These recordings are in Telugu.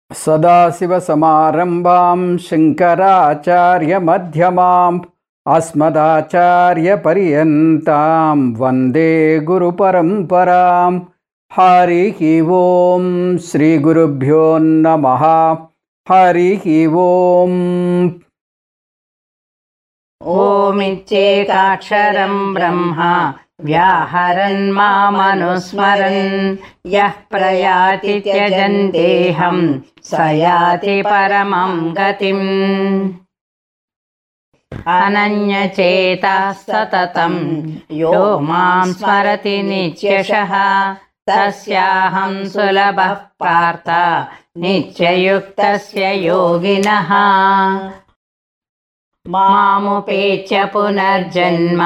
సదాశివసమారంభాం శంకరాచార్యమధ్యమాం అస్మదాచార్యపర్యంతాం వందే గురుపరంపరాం హరి ఓం శ్రీగురుభ్యో నమ హరి ఓం ఓమిచ్చేకాక్షరం బ్రహ్మ వ్యాహరన్ మామనుస్మరన్ యః ప్రయాతి త్యజంతేహం స యాతి పరమం గతిం అనన్యచేత సతతం యో మాం స్మరతి నిత్యశః తస్యాహం సులభః పార్థ నిత్యయుక్తస్య యోగినః మాముపేత్య పునర్జన్మ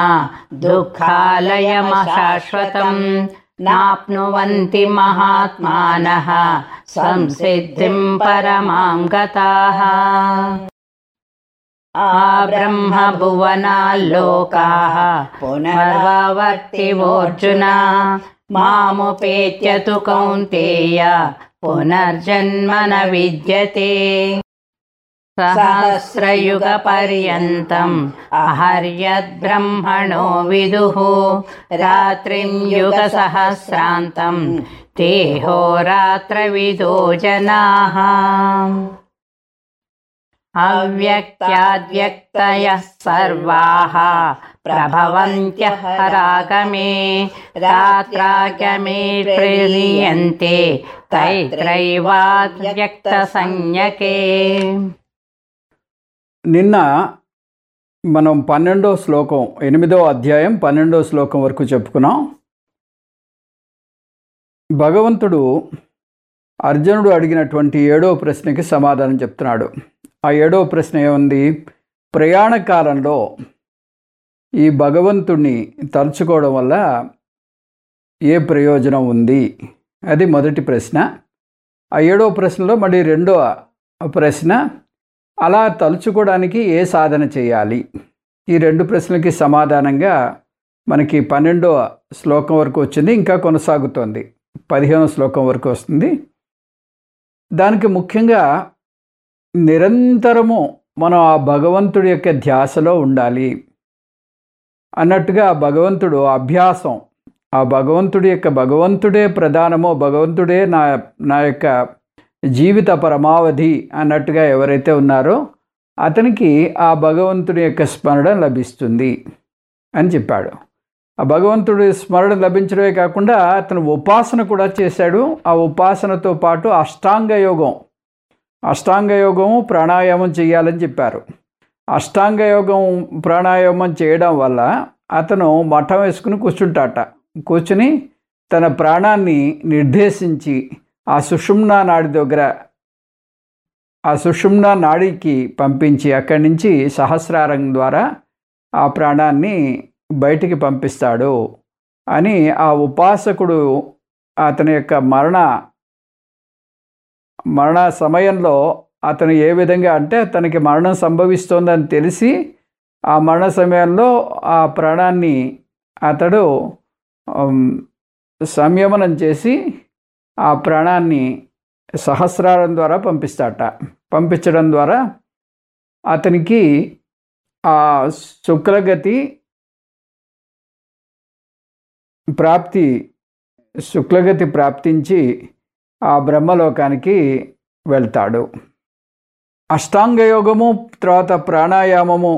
దుఃఖాలయమశాశ్వతం నాప్నువంతి మహాత్మానః సంసిద్ధిం పరమాం గతాః ఆ బ్రహ్మ భువనాల్లోకాः పునర్వర్తివోర్జున మాముపేత్య తు కౌంతేయ పునర్జన్మ న విద్యతే सहस्रयुगपर्यन्तम् अहर्यद्ब्रह्मणो विदुः रात्रिं युगसहस्रान्तं ते होरात्रविदो जनाः अव्यक्त्याद्व्यक्तयः सर्वाः प्रभवन्त्यः रागमे रात्रागमे प्रीयन्ते तैत्रैवाद्व्यक्तसंज्ञके నిన్న మనం పన్నెండో శ్లోకం ఎనిమిదో అధ్యాయం పన్నెండో శ్లోకం వరకు చెప్పుకున్నాం భగవంతుడు అర్జునుడు అడిగినటువంటి ఏడో ప్రశ్నకి సమాధానం చెప్తున్నాడు ఆ ఏడో ప్రశ్న ఏముంది ప్రయాణ కాలంలో ఈ భగవంతుణ్ణి తలుచుకోవడం వల్ల ఏ ప్రయోజనం ఉంది అది మొదటి ప్రశ్న ఆ ఏడో ప్రశ్నలో మళ్ళీ రెండో ప్రశ్న అలా తలుచుకోవడానికి ఏ సాధన చేయాలి ఈ రెండు ప్రశ్నలకి సమాధానంగా మనకి పన్నెండవ శ్లోకం వరకు వచ్చింది ఇంకా కొనసాగుతోంది పదిహేనవ శ్లోకం వరకు వస్తుంది దానికి ముఖ్యంగా నిరంతరము మనం ఆ భగవంతుడి యొక్క ధ్యాసలో ఉండాలి అన్నట్టుగా ఆ భగవంతుడు అభ్యాసం ఆ భగవంతుడి యొక్క భగవంతుడే ప్రధానమో భగవంతుడే నా నా యొక్క జీవిత పరమావధి అన్నట్టుగా ఎవరైతే ఉన్నారో అతనికి ఆ భగవంతుడి యొక్క స్మరణ లభిస్తుంది అని చెప్పాడు ఆ భగవంతుడి స్మరణ లభించడమే కాకుండా అతను ఉపాసన కూడా చేశాడు ఆ ఉపాసనతో పాటు అష్టాంగ యోగం అష్టాంగ యోగము ప్రాణాయామం చేయాలని చెప్పారు అష్టాంగ యోగం ప్రాణాయామం చేయడం వల్ల అతను మఠం వేసుకుని కూర్చుంటాట కూర్చుని తన ప్రాణాన్ని నిర్దేశించి ఆ సుషుమ్నా నాడి దగ్గర ఆ సుషుమ్నా నాడికి పంపించి అక్కడి నుంచి సహస్రారం ద్వారా ఆ ప్రాణాన్ని బయటికి పంపిస్తాడు అని ఆ ఉపాసకుడు అతని యొక్క మరణ మరణ సమయంలో అతను ఏ విధంగా అంటే తనకి మరణం సంభవిస్తోందని తెలిసి ఆ మరణ సమయంలో ఆ ప్రాణాన్ని అతడు సంయమనం చేసి ఆ ప్రాణాన్ని సహస్రారం ద్వారా పంపిస్తాట పంపించడం ద్వారా అతనికి ఆ శుక్లగతి ప్రాప్తి శుక్లగతి ప్రాప్తించి ఆ బ్రహ్మలోకానికి వెళ్తాడు అష్టాంగ యోగము తర్వాత ప్రాణాయామము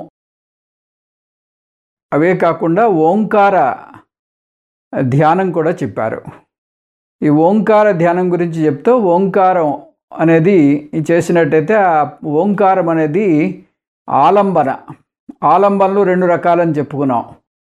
అవే కాకుండా ఓంకార ధ్యానం కూడా చెప్పారు ఈ ఓంకార ధ్యానం గురించి చెప్తూ ఓంకారం అనేది చేసినట్టయితే ఆ ఓంకారం అనేది ఆలంబన ఆలంబనలు రెండు రకాలని చెప్పుకున్నాం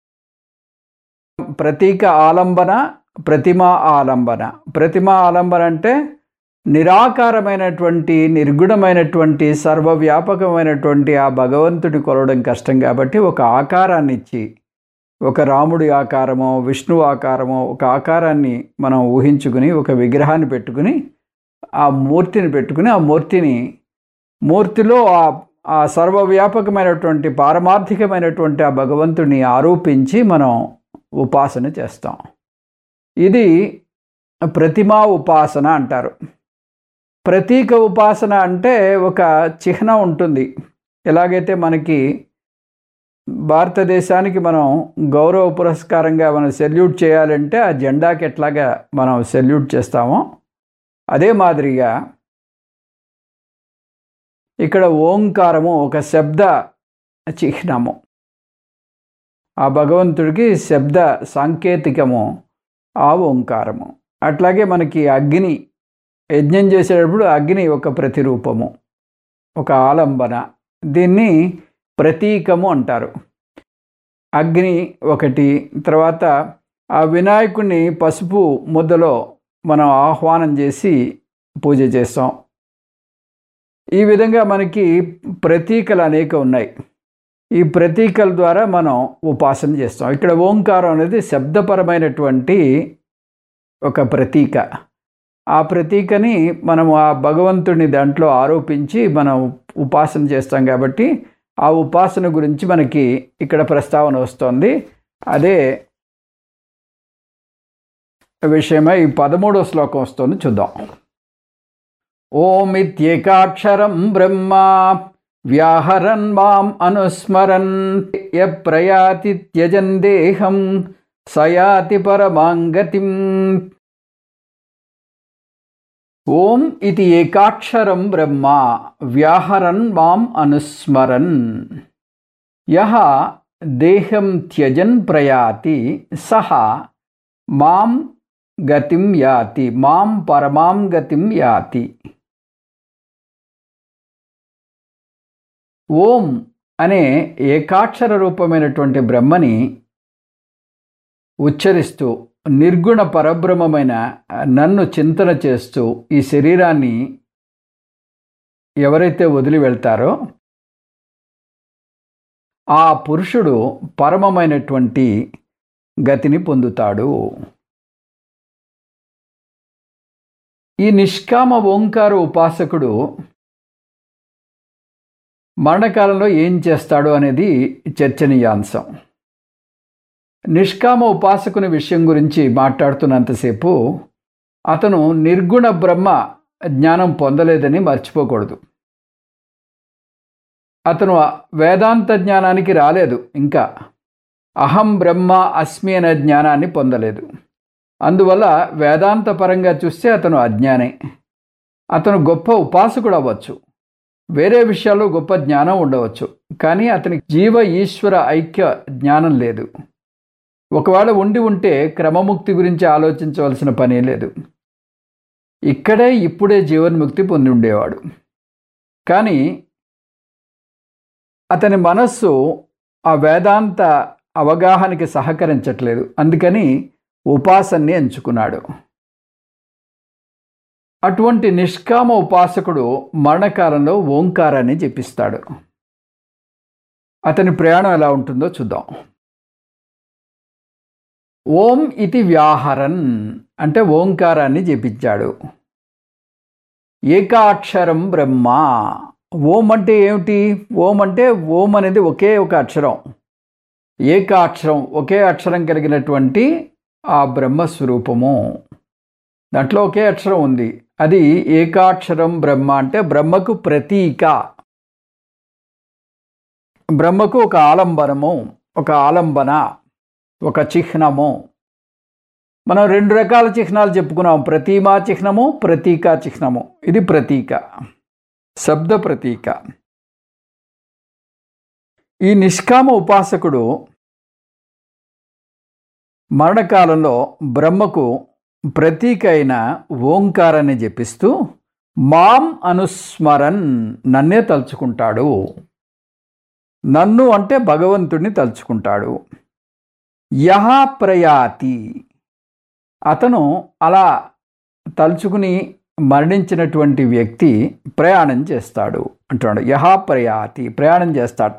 ప్రతీక ఆలంబన ప్రతిమ ఆలంబన ప్రతిమ ఆలంబన అంటే నిరాకారమైనటువంటి నిర్గుణమైనటువంటి సర్వవ్యాపకమైనటువంటి ఆ భగవంతుడి కొలవడం కష్టం కాబట్టి ఒక ఆకారాన్ని ఇచ్చి ఒక రాముడి ఆకారమో విష్ణు ఆకారమో ఒక ఆకారాన్ని మనం ఊహించుకుని ఒక విగ్రహాన్ని పెట్టుకుని ఆ మూర్తిని పెట్టుకుని ఆ మూర్తిని మూర్తిలో ఆ ఆ సర్వవ్యాపకమైనటువంటి పారమార్థికమైనటువంటి ఆ భగవంతుని ఆరోపించి మనం ఉపాసన చేస్తాం ఇది ప్రతిమా ఉపాసన అంటారు ప్రతీక ఉపాసన అంటే ఒక చిహ్నం ఉంటుంది ఎలాగైతే మనకి భారతదేశానికి మనం గౌరవ పురస్కారంగా మనం సెల్యూట్ చేయాలంటే ఆ జెండాకి ఎట్లాగా మనం సెల్యూట్ చేస్తామో అదే మాదిరిగా ఇక్కడ ఓంకారము ఒక శబ్ద చిహ్నము ఆ భగవంతుడికి శబ్ద సాంకేతికము ఆ ఓంకారము అట్లాగే మనకి అగ్ని యజ్ఞం చేసేటప్పుడు అగ్ని ఒక ప్రతిరూపము ఒక ఆలంబన దీన్ని ప్రతీకము అంటారు అగ్ని ఒకటి తర్వాత ఆ వినాయకుడిని పసుపు ముద్దలో మనం ఆహ్వానం చేసి పూజ చేస్తాం ఈ విధంగా మనకి ప్రతీకలు అనేక ఉన్నాయి ఈ ప్రతీకల ద్వారా మనం ఉపాసన చేస్తాం ఇక్కడ ఓంకారం అనేది శబ్దపరమైనటువంటి ఒక ప్రతీక ఆ ప్రతీకని మనం ఆ భగవంతుడిని దాంట్లో ఆరోపించి మనం ఉపాసన చేస్తాం కాబట్టి ఆ ఉపాసన గురించి మనకి ఇక్కడ ప్రస్తావన వస్తుంది అదే విషయమై ఈ పదమూడో శ్లోకం వస్తుంది చూద్దాం ఓమిత్యేకాక్షరం బ్రహ్మ వ్యాహరన్ మాం అనుస్మరన్ య ప్రయాతి త్యజన్ దేహం సయాతి పరమాంగతిం ఓం ఇది ఏకాక్షరం బ్రహ్మ వ్యాహరన్ మాం అనుస్మరన్ యహ దేహం త్యజన్ ప్రయాతి సహ మాం గతిం యాతి మాం పరమాం గతిం యాతి ఓం అనే ఏకాక్షర రూపమైనటువంటి బ్రహ్మని ఉచ్చరిస్తూ నిర్గుణ పరబ్రహ్మమైన నన్ను చింతన చేస్తూ ఈ శరీరాన్ని ఎవరైతే వదిలి వెళ్తారో ఆ పురుషుడు పరమమైనటువంటి గతిని పొందుతాడు ఈ నిష్కామ ఓంకార ఉపాసకుడు మరణకాలంలో ఏం చేస్తాడు అనేది చర్చనీయాంశం నిష్కామ ఉపాసకుని విషయం గురించి మాట్లాడుతున్నంతసేపు అతను నిర్గుణ బ్రహ్మ జ్ఞానం పొందలేదని మర్చిపోకూడదు అతను వేదాంత జ్ఞానానికి రాలేదు ఇంకా అహం బ్రహ్మ అస్మి అనే జ్ఞానాన్ని పొందలేదు అందువల్ల వేదాంత పరంగా చూస్తే అతను అజ్ఞానే అతను గొప్ప ఉపాసకుడు అవ్వచ్చు వేరే విషయాల్లో గొప్ప జ్ఞానం ఉండవచ్చు కానీ అతనికి జీవ ఈశ్వర ఐక్య జ్ఞానం లేదు ఒకవేళ ఉండి ఉంటే క్రమముక్తి గురించి ఆలోచించవలసిన పనే లేదు ఇక్కడే ఇప్పుడే జీవన్ముక్తి పొంది ఉండేవాడు కానీ అతని మనస్సు ఆ వేదాంత అవగాహనకి సహకరించట్లేదు అందుకని ఉపాసన్ని ఎంచుకున్నాడు అటువంటి నిష్కామ ఉపాసకుడు మరణకాలంలో ఓంకారాన్ని జపిస్తాడు అతని ప్రయాణం ఎలా ఉంటుందో చూద్దాం ఓం ఇది వ్యాహరన్ అంటే ఓంకారాన్ని జపించాడు ఏకాక్షరం బ్రహ్మ ఓం అంటే ఏమిటి ఓం అంటే ఓం అనేది ఒకే ఒక అక్షరం ఏకాక్షరం ఒకే అక్షరం కలిగినటువంటి ఆ బ్రహ్మస్వరూపము దాంట్లో ఒకే అక్షరం ఉంది అది ఏకాక్షరం బ్రహ్మ అంటే బ్రహ్మకు ప్రతీక బ్రహ్మకు ఒక ఆలంబనము ఒక ఆలంబన ఒక చిహ్నము మనం రెండు రకాల చిహ్నాలు చెప్పుకున్నాం ప్రతిమా చిహ్నము ప్రతీక చిహ్నము ఇది ప్రతీక శబ్ద ప్రతీక ఈ నిష్కామ ఉపాసకుడు మరణకాలంలో బ్రహ్మకు ప్రతీక అయిన ఓంకారాన్ని జపిస్తూ మాం అనుస్మరన్ నన్నే తలుచుకుంటాడు నన్ను అంటే భగవంతుడిని తలుచుకుంటాడు యహ ప్రయాతి అతను అలా తలుచుకుని మరణించినటువంటి వ్యక్తి ప్రయాణం చేస్తాడు అంటున్నాడు యహ ప్రయాతి ప్రయాణం చేస్తాట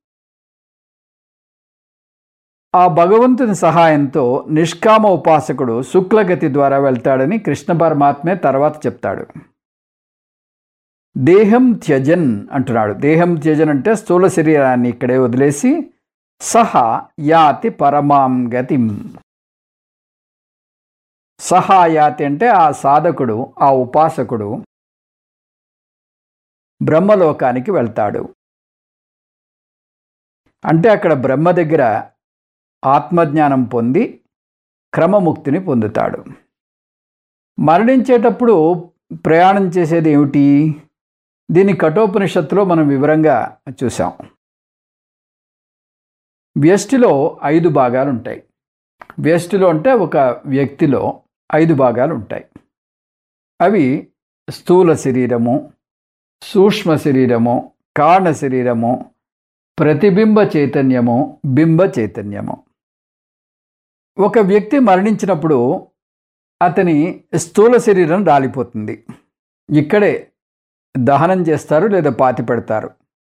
ఆ భగవంతుని సహాయంతో నిష్కామ ఉపాసకుడు శుక్లగతి ద్వారా వెళ్తాడని కృష్ణ పరమాత్మే తర్వాత చెప్తాడు దేహం త్యజన్ అంటున్నాడు దేహం త్యజన్ అంటే స్థూల శరీరాన్ని ఇక్కడే వదిలేసి సహా యాతి పరమాం గతిం సహా యాతి అంటే ఆ సాధకుడు ఆ ఉపాసకుడు బ్రహ్మలోకానికి వెళ్తాడు అంటే అక్కడ బ్రహ్మ దగ్గర ఆత్మజ్ఞానం పొంది క్రమముక్తిని పొందుతాడు మరణించేటప్పుడు ప్రయాణం చేసేది ఏమిటి దీని కఠోపనిషత్తులో మనం వివరంగా చూసాం వ్యష్టిలో ఐదు భాగాలు ఉంటాయి వ్యష్టిలో అంటే ఒక వ్యక్తిలో ఐదు భాగాలు ఉంటాయి అవి స్థూల శరీరము సూక్ష్మ శరీరము కారణ శరీరము ప్రతిబింబ చైతన్యము బింబ చైతన్యము ఒక వ్యక్తి మరణించినప్పుడు అతని స్థూల శరీరం రాలిపోతుంది ఇక్కడే దహనం చేస్తారు లేదా పాతి పెడతారు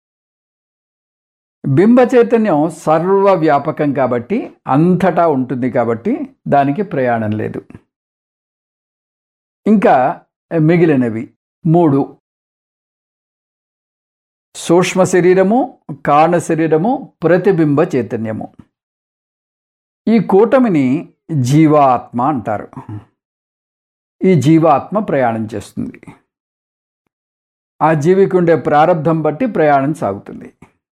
బింబ చైతన్యం సర్వవ్యాపకం కాబట్టి అంతటా ఉంటుంది కాబట్టి దానికి ప్రయాణం లేదు ఇంకా మిగిలినవి మూడు సూక్ష్మ శరీరము కారణ శరీరము ప్రతిబింబ చైతన్యము ఈ కూటమిని జీవాత్మ అంటారు ఈ జీవాత్మ ప్రయాణం చేస్తుంది ఆ జీవికి ఉండే ప్రారంధం బట్టి ప్రయాణం సాగుతుంది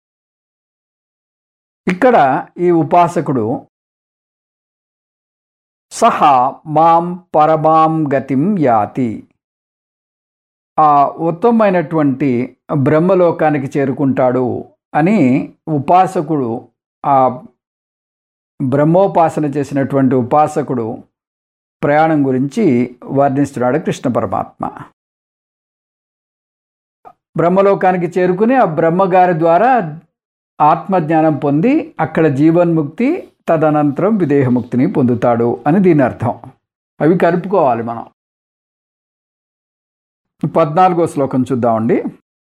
ఇక్కడ ఈ ఉపాసకుడు సహా మాం పరమాం గతిం యాతి ఆ ఉత్తమమైనటువంటి బ్రహ్మలోకానికి చేరుకుంటాడు అని ఉపాసకుడు ఆ బ్రహ్మోపాసన చేసినటువంటి ఉపాసకుడు ప్రయాణం గురించి వర్ణిస్తున్నాడు కృష్ణ పరమాత్మ బ్రహ్మలోకానికి చేరుకుని ఆ బ్రహ్మగారి ద్వారా ఆత్మజ్ఞానం పొంది అక్కడ జీవన్ముక్తి తదనంతరం విదేహముక్తిని పొందుతాడు అని దీని అర్థం అవి కలుపుకోవాలి మనం పద్నాలుగో శ్లోకం చూద్దామండి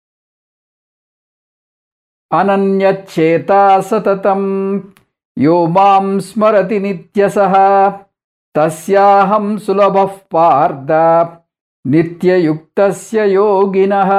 అనన్యచేత సతతం యో మాం స్మరతి నిత్యస తస్యాహం సులభ పార్థ నిత్యయుక్తస్య యోగినః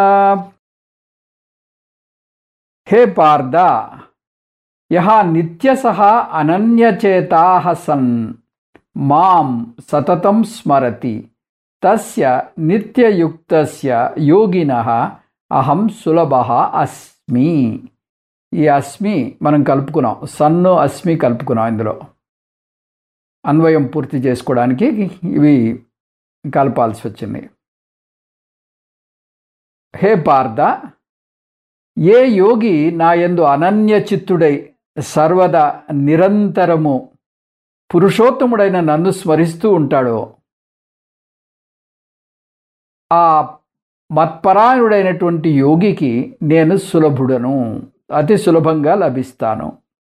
హే పార్థ యహ నిత్యసః అనన్యచేతాః సన్ మాం సతతం స్మరతి తస్య నిత్యయుక్తస్య యోగినః అహం సులభః అస్మి ఈ అస్మి మనం కలుపుకున్నాం సన్ను అస్మి కలుపుకున్నాం ఇందులో అన్వయం పూర్తి చేసుకోవడానికి ఇవి కలపాల్సి వచ్చింది హే పార్థ ఏ యోగి నా యందు అనన్య చిత్తుడై సర్వదా నిరంతరము పురుషోత్తముడైన నన్ను స్మరిస్తూ ఉంటాడో ఆ మత్పరాయణుడైనటువంటి యోగికి నేను సులభుడను అతి సులభంగా లభిస్తాను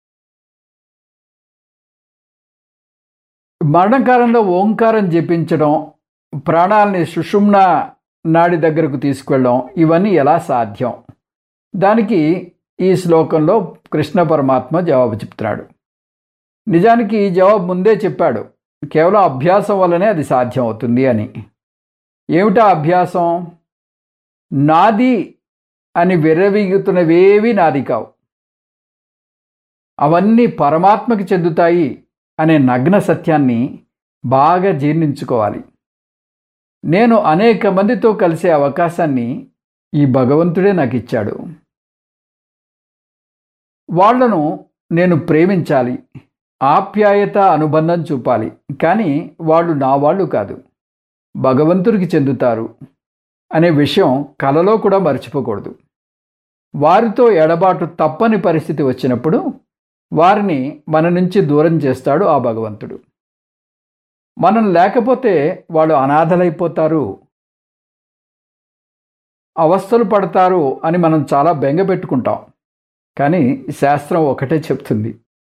మరణకాలంలో ఓంకారం జపించడం ప్రాణాలని సుషుమ్న నాడి దగ్గరకు తీసుకెళ్ళడం ఇవన్నీ ఎలా సాధ్యం దానికి ఈ శ్లోకంలో కృష్ణ పరమాత్మ జవాబు చెప్తున్నాడు నిజానికి ఈ జవాబు ముందే చెప్పాడు కేవలం అభ్యాసం వల్లనే అది సాధ్యం అవుతుంది అని ఏమిటా అభ్యాసం నాది అని విర్రవీగుతున్నవేవి నాది కావు అవన్నీ పరమాత్మకి చెందుతాయి అనే నగ్న సత్యాన్ని బాగా జీర్ణించుకోవాలి నేను అనేక మందితో కలిసే అవకాశాన్ని ఈ భగవంతుడే నాకు ఇచ్చాడు వాళ్లను నేను ప్రేమించాలి ఆప్యాయత అనుబంధం చూపాలి కానీ వాళ్ళు నా వాళ్ళు కాదు భగవంతుడికి చెందుతారు అనే విషయం కలలో కూడా మర్చిపోకూడదు వారితో ఎడబాటు తప్పని పరిస్థితి వచ్చినప్పుడు వారిని మన నుంచి దూరం చేస్తాడు ఆ భగవంతుడు మనం లేకపోతే వాళ్ళు అనాథలైపోతారు అవస్థలు పడతారు అని మనం చాలా బెంగ పెట్టుకుంటాం కానీ శాస్త్రం ఒకటే చెప్తుంది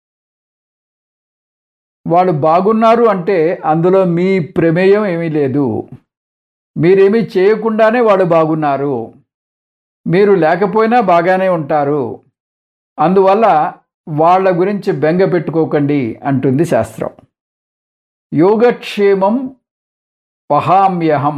వాళ్ళు బాగున్నారు అంటే అందులో మీ ప్రమేయం ఏమీ లేదు మీరేమీ చేయకుండానే వాళ్ళు బాగున్నారు మీరు లేకపోయినా బాగానే ఉంటారు అందువల్ల వాళ్ళ గురించి బెంగ పెట్టుకోకండి అంటుంది శాస్త్రం యోగక్షేమం వహామ్యహం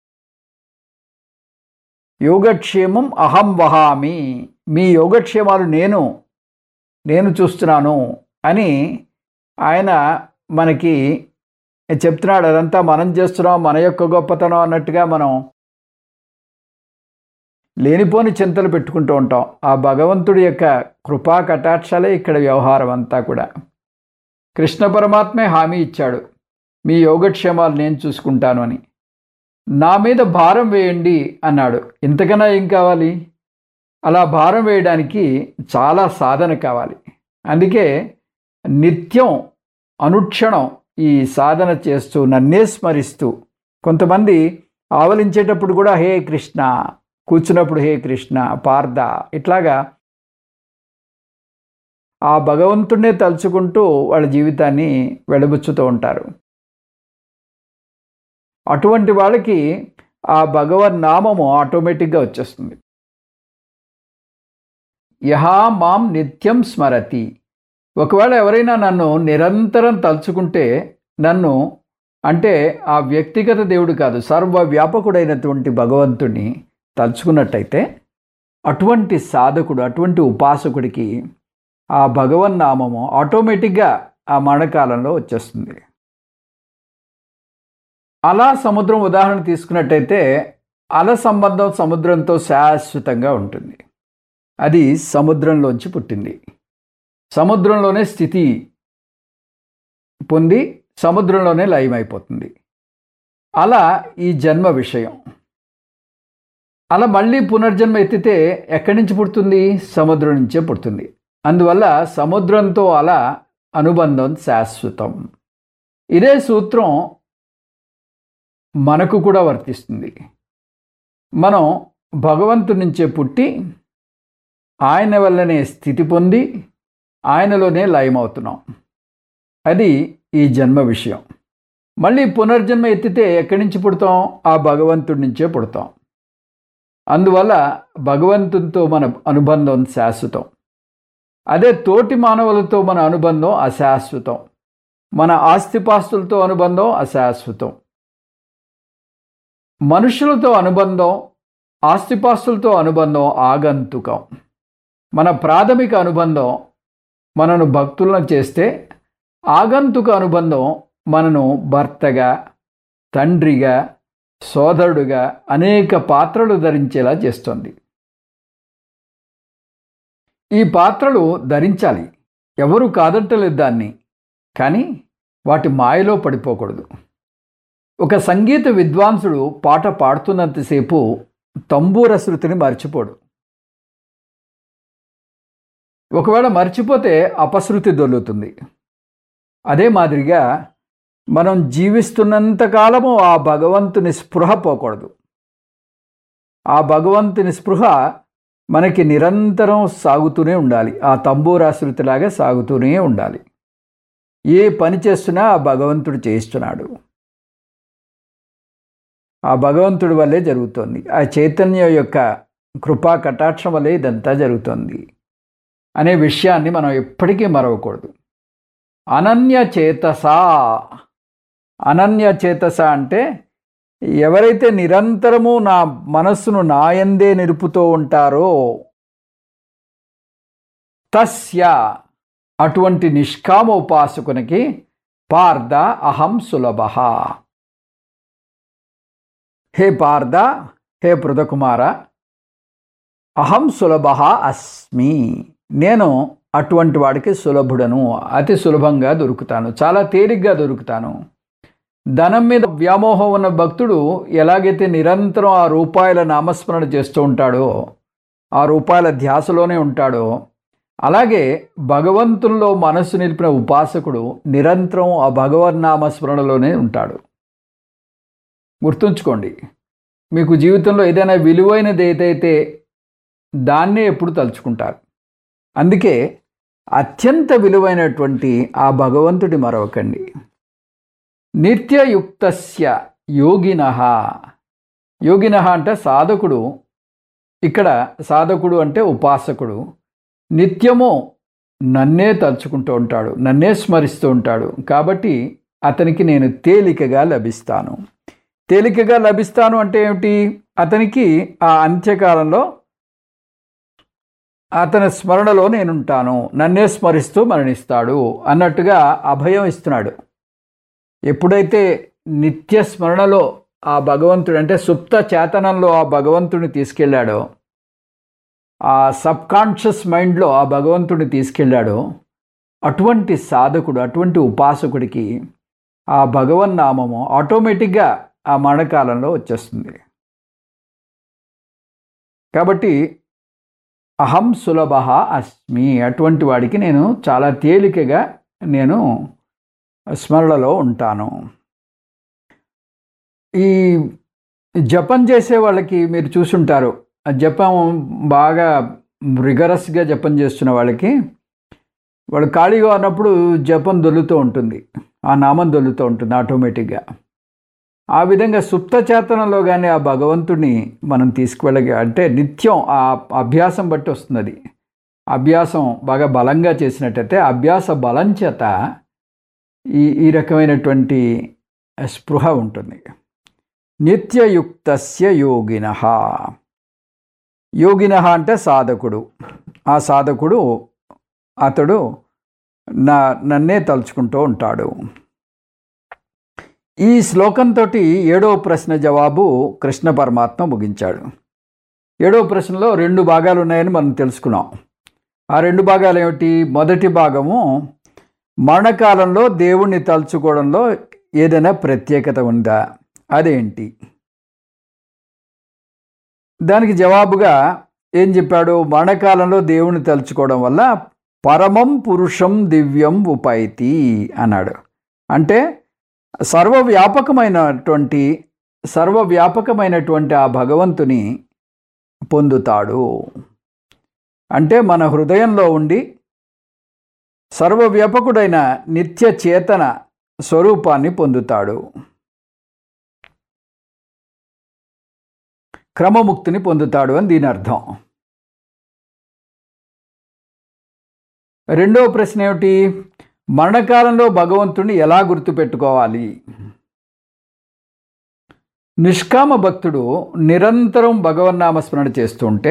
యోగక్షేమం అహం వహామి మీ యోగక్షేమాలు నేను నేను చూస్తున్నాను అని ఆయన మనకి చెప్తున్నాడు అదంతా మనం చేస్తున్నాం మన యొక్క గొప్పతనం అన్నట్టుగా మనం లేనిపోని చింతలు పెట్టుకుంటూ ఉంటాం ఆ భగవంతుడి యొక్క కృపా కటాక్షాలే ఇక్కడ వ్యవహారం అంతా కూడా కృష్ణ పరమాత్మే హామీ ఇచ్చాడు మీ యోగక్షేమాలు నేను చూసుకుంటాను అని నా మీద భారం వేయండి అన్నాడు ఇంతకన్నా ఏం కావాలి అలా భారం వేయడానికి చాలా సాధన కావాలి అందుకే నిత్యం అనుక్షణం ఈ సాధన చేస్తూ నన్నే స్మరిస్తూ కొంతమంది ఆవలించేటప్పుడు కూడా హే కృష్ణ కూర్చున్నప్పుడు హే కృష్ణ పార్థ ఇట్లాగా ఆ భగవంతుడినే తలుచుకుంటూ వాళ్ళ జీవితాన్ని వెడబుచ్చుతూ ఉంటారు అటువంటి వాళ్ళకి ఆ భగవన్ నామము ఆటోమేటిక్గా వచ్చేస్తుంది యహా మాం నిత్యం స్మరతి ఒకవేళ ఎవరైనా నన్ను నిరంతరం తలుచుకుంటే నన్ను అంటే ఆ వ్యక్తిగత దేవుడు కాదు సర్వవ్యాపకుడైనటువంటి భగవంతుడిని తలుచుకున్నట్టయితే అటువంటి సాధకుడు అటువంటి ఉపాసకుడికి ఆ భగవన్నామము ఆటోమేటిక్గా ఆ మరణకాలంలో వచ్చేస్తుంది అలా సముద్రం ఉదాహరణ తీసుకున్నట్టయితే అల సంబంధం సముద్రంతో శాశ్వతంగా ఉంటుంది అది సముద్రంలోంచి పుట్టింది సముద్రంలోనే స్థితి పొంది సముద్రంలోనే లయమైపోతుంది అలా ఈ జన్మ విషయం అలా మళ్ళీ పునర్జన్మ ఎత్తితే ఎక్కడి నుంచి పుడుతుంది సముద్రం నుంచే పుడుతుంది అందువల్ల సముద్రంతో అలా అనుబంధం శాశ్వతం ఇదే సూత్రం మనకు కూడా వర్తిస్తుంది మనం భగవంతుడి నుంచే పుట్టి ఆయన వల్లనే స్థితి పొంది ఆయనలోనే లయమవుతున్నాం అది ఈ జన్మ విషయం మళ్ళీ పునర్జన్మ ఎత్తితే ఎక్కడి నుంచి పుడతాం ఆ భగవంతుడి నుంచే పుడతాం అందువల్ల భగవంతునితో మన అనుబంధం శాశ్వతం అదే తోటి మానవులతో మన అనుబంధం అశాశ్వతం మన ఆస్తిపాస్తులతో అనుబంధం అశాశ్వతం మనుషులతో అనుబంధం ఆస్తిపాస్తులతో అనుబంధం ఆగంతుకం మన ప్రాథమిక అనుబంధం మనను భక్తులను చేస్తే ఆగంతుక అనుబంధం మనను భర్తగా తండ్రిగా సోదరుడుగా అనేక పాత్రలు ధరించేలా చేస్తుంది ఈ పాత్రలు ధరించాలి ఎవరు కాదంటలేదు దాన్ని కానీ వాటి మాయలో పడిపోకూడదు ఒక సంగీత విద్వాంసుడు పాట పాడుతున్నంతసేపు తంబూర శృతిని మర్చిపోడు ఒకవేళ మర్చిపోతే అపశృతి దొల్లుతుంది అదే మాదిరిగా మనం జీవిస్తున్నంత కాలము ఆ భగవంతుని స్పృహ పోకూడదు ఆ భగవంతుని స్పృహ మనకి నిరంతరం సాగుతూనే ఉండాలి ఆ తంబూరాశృతిలాగా సాగుతూనే ఉండాలి ఏ పని చేస్తున్నా ఆ భగవంతుడు చేయిస్తున్నాడు ఆ భగవంతుడి వల్లే జరుగుతోంది ఆ చైతన్యం యొక్క కృపా కటాక్షం వల్లే ఇదంతా జరుగుతుంది అనే విషయాన్ని మనం ఎప్పటికీ మరవకూడదు అనన్య చేతస అనన్య చేతస అంటే ఎవరైతే నిరంతరము నా మనస్సును నాయందే నిలుపుతూ ఉంటారో తస్య అటువంటి నిష్కామ ఉపాసకునికి పార్థ అహం సులభ హే పార్థ హే పృథకుమార అహం సులభ అస్మి నేను అటువంటి వాడికి సులభుడను అతి సులభంగా దొరుకుతాను చాలా తేలిగ్గా దొరుకుతాను ధనం మీద వ్యామోహం ఉన్న భక్తుడు ఎలాగైతే నిరంతరం ఆ రూపాయల నామస్మరణ చేస్తూ ఉంటాడో ఆ రూపాయల ధ్యాసలోనే ఉంటాడో అలాగే భగవంతుల్లో మనస్సు నిలిపిన ఉపాసకుడు నిరంతరం ఆ భగవన్నామస్మరణలోనే ఉంటాడు గుర్తుంచుకోండి మీకు జీవితంలో ఏదైనా విలువైనది ఏదైతే దాన్నే ఎప్పుడు తలుచుకుంటారు అందుకే అత్యంత విలువైనటువంటి ఆ భగవంతుడి మరవకండి నిత్యయుక్తస్య యోగిన యోగిన అంటే సాధకుడు ఇక్కడ సాధకుడు అంటే ఉపాసకుడు నిత్యము నన్నే తలుచుకుంటూ ఉంటాడు నన్నే స్మరిస్తూ ఉంటాడు కాబట్టి అతనికి నేను తేలికగా లభిస్తాను తేలికగా లభిస్తాను అంటే ఏమిటి అతనికి ఆ అంత్యకాలంలో అతని స్మరణలో నేనుంటాను నన్నే స్మరిస్తూ మరణిస్తాడు అన్నట్టుగా అభయం ఇస్తున్నాడు ఎప్పుడైతే నిత్య స్మరణలో ఆ భగవంతుడు అంటే సుప్త చేతనంలో ఆ భగవంతుడిని తీసుకెళ్ళాడో ఆ సబ్ కాన్షియస్ మైండ్లో ఆ భగవంతుడిని తీసుకెళ్ళాడో అటువంటి సాధకుడు అటువంటి ఉపాసకుడికి ఆ భగవన్నామము ఆటోమేటిక్గా ఆ మరణకాలంలో వచ్చేస్తుంది కాబట్టి అహం సులభ అస్మి అటువంటి వాడికి నేను చాలా తేలికగా నేను స్మరణలో ఉంటాను ఈ జపం చేసే వాళ్ళకి మీరు చూసుంటారు ఆ జపం బాగా రిగరస్గా జపం చేస్తున్న వాళ్ళకి వాళ్ళు ఖాళీగా ఉన్నప్పుడు జపం దొల్లుతూ ఉంటుంది ఆ నామం దొల్లుతూ ఉంటుంది ఆటోమేటిక్గా ఆ విధంగా సుప్త చేతనంలో కానీ ఆ భగవంతుడిని మనం తీసుకువెళ్ళగ అంటే నిత్యం ఆ అభ్యాసం బట్టి వస్తుంది అది అభ్యాసం బాగా బలంగా చేసినట్టయితే అభ్యాస బలం చేత ఈ ఈ రకమైనటువంటి స్పృహ ఉంటుంది నిత్యయుక్తస్య యోగిన యోగిన అంటే సాధకుడు ఆ సాధకుడు అతడు నా నన్నే తలుచుకుంటూ ఉంటాడు ఈ శ్లోకంతో ఏడవ ప్రశ్న జవాబు కృష్ణ పరమాత్మ ముగించాడు ఏడవ ప్రశ్నలో రెండు భాగాలు ఉన్నాయని మనం తెలుసుకున్నాం ఆ రెండు భాగాలు ఏమిటి మొదటి భాగము మరణకాలంలో దేవుణ్ణి తలుచుకోవడంలో ఏదైనా ప్రత్యేకత ఉందా అదేంటి దానికి జవాబుగా ఏం చెప్పాడు మరణకాలంలో దేవుణ్ణి తలుచుకోవడం వల్ల పరమం పురుషం దివ్యం ఉపైతి అన్నాడు అంటే సర్వవ్యాపకమైనటువంటి సర్వవ్యాపకమైనటువంటి ఆ భగవంతుని పొందుతాడు అంటే మన హృదయంలో ఉండి సర్వవ్యాపకుడైన నిత్య చేతన స్వరూపాన్ని పొందుతాడు క్రమముక్తిని పొందుతాడు అని దీని అర్థం రెండవ ప్రశ్న ఏమిటి మరణకాలంలో భగవంతుడిని ఎలా గుర్తుపెట్టుకోవాలి నిష్కామ భక్తుడు నిరంతరం భగవన్నామస్మరణ చేస్తుంటే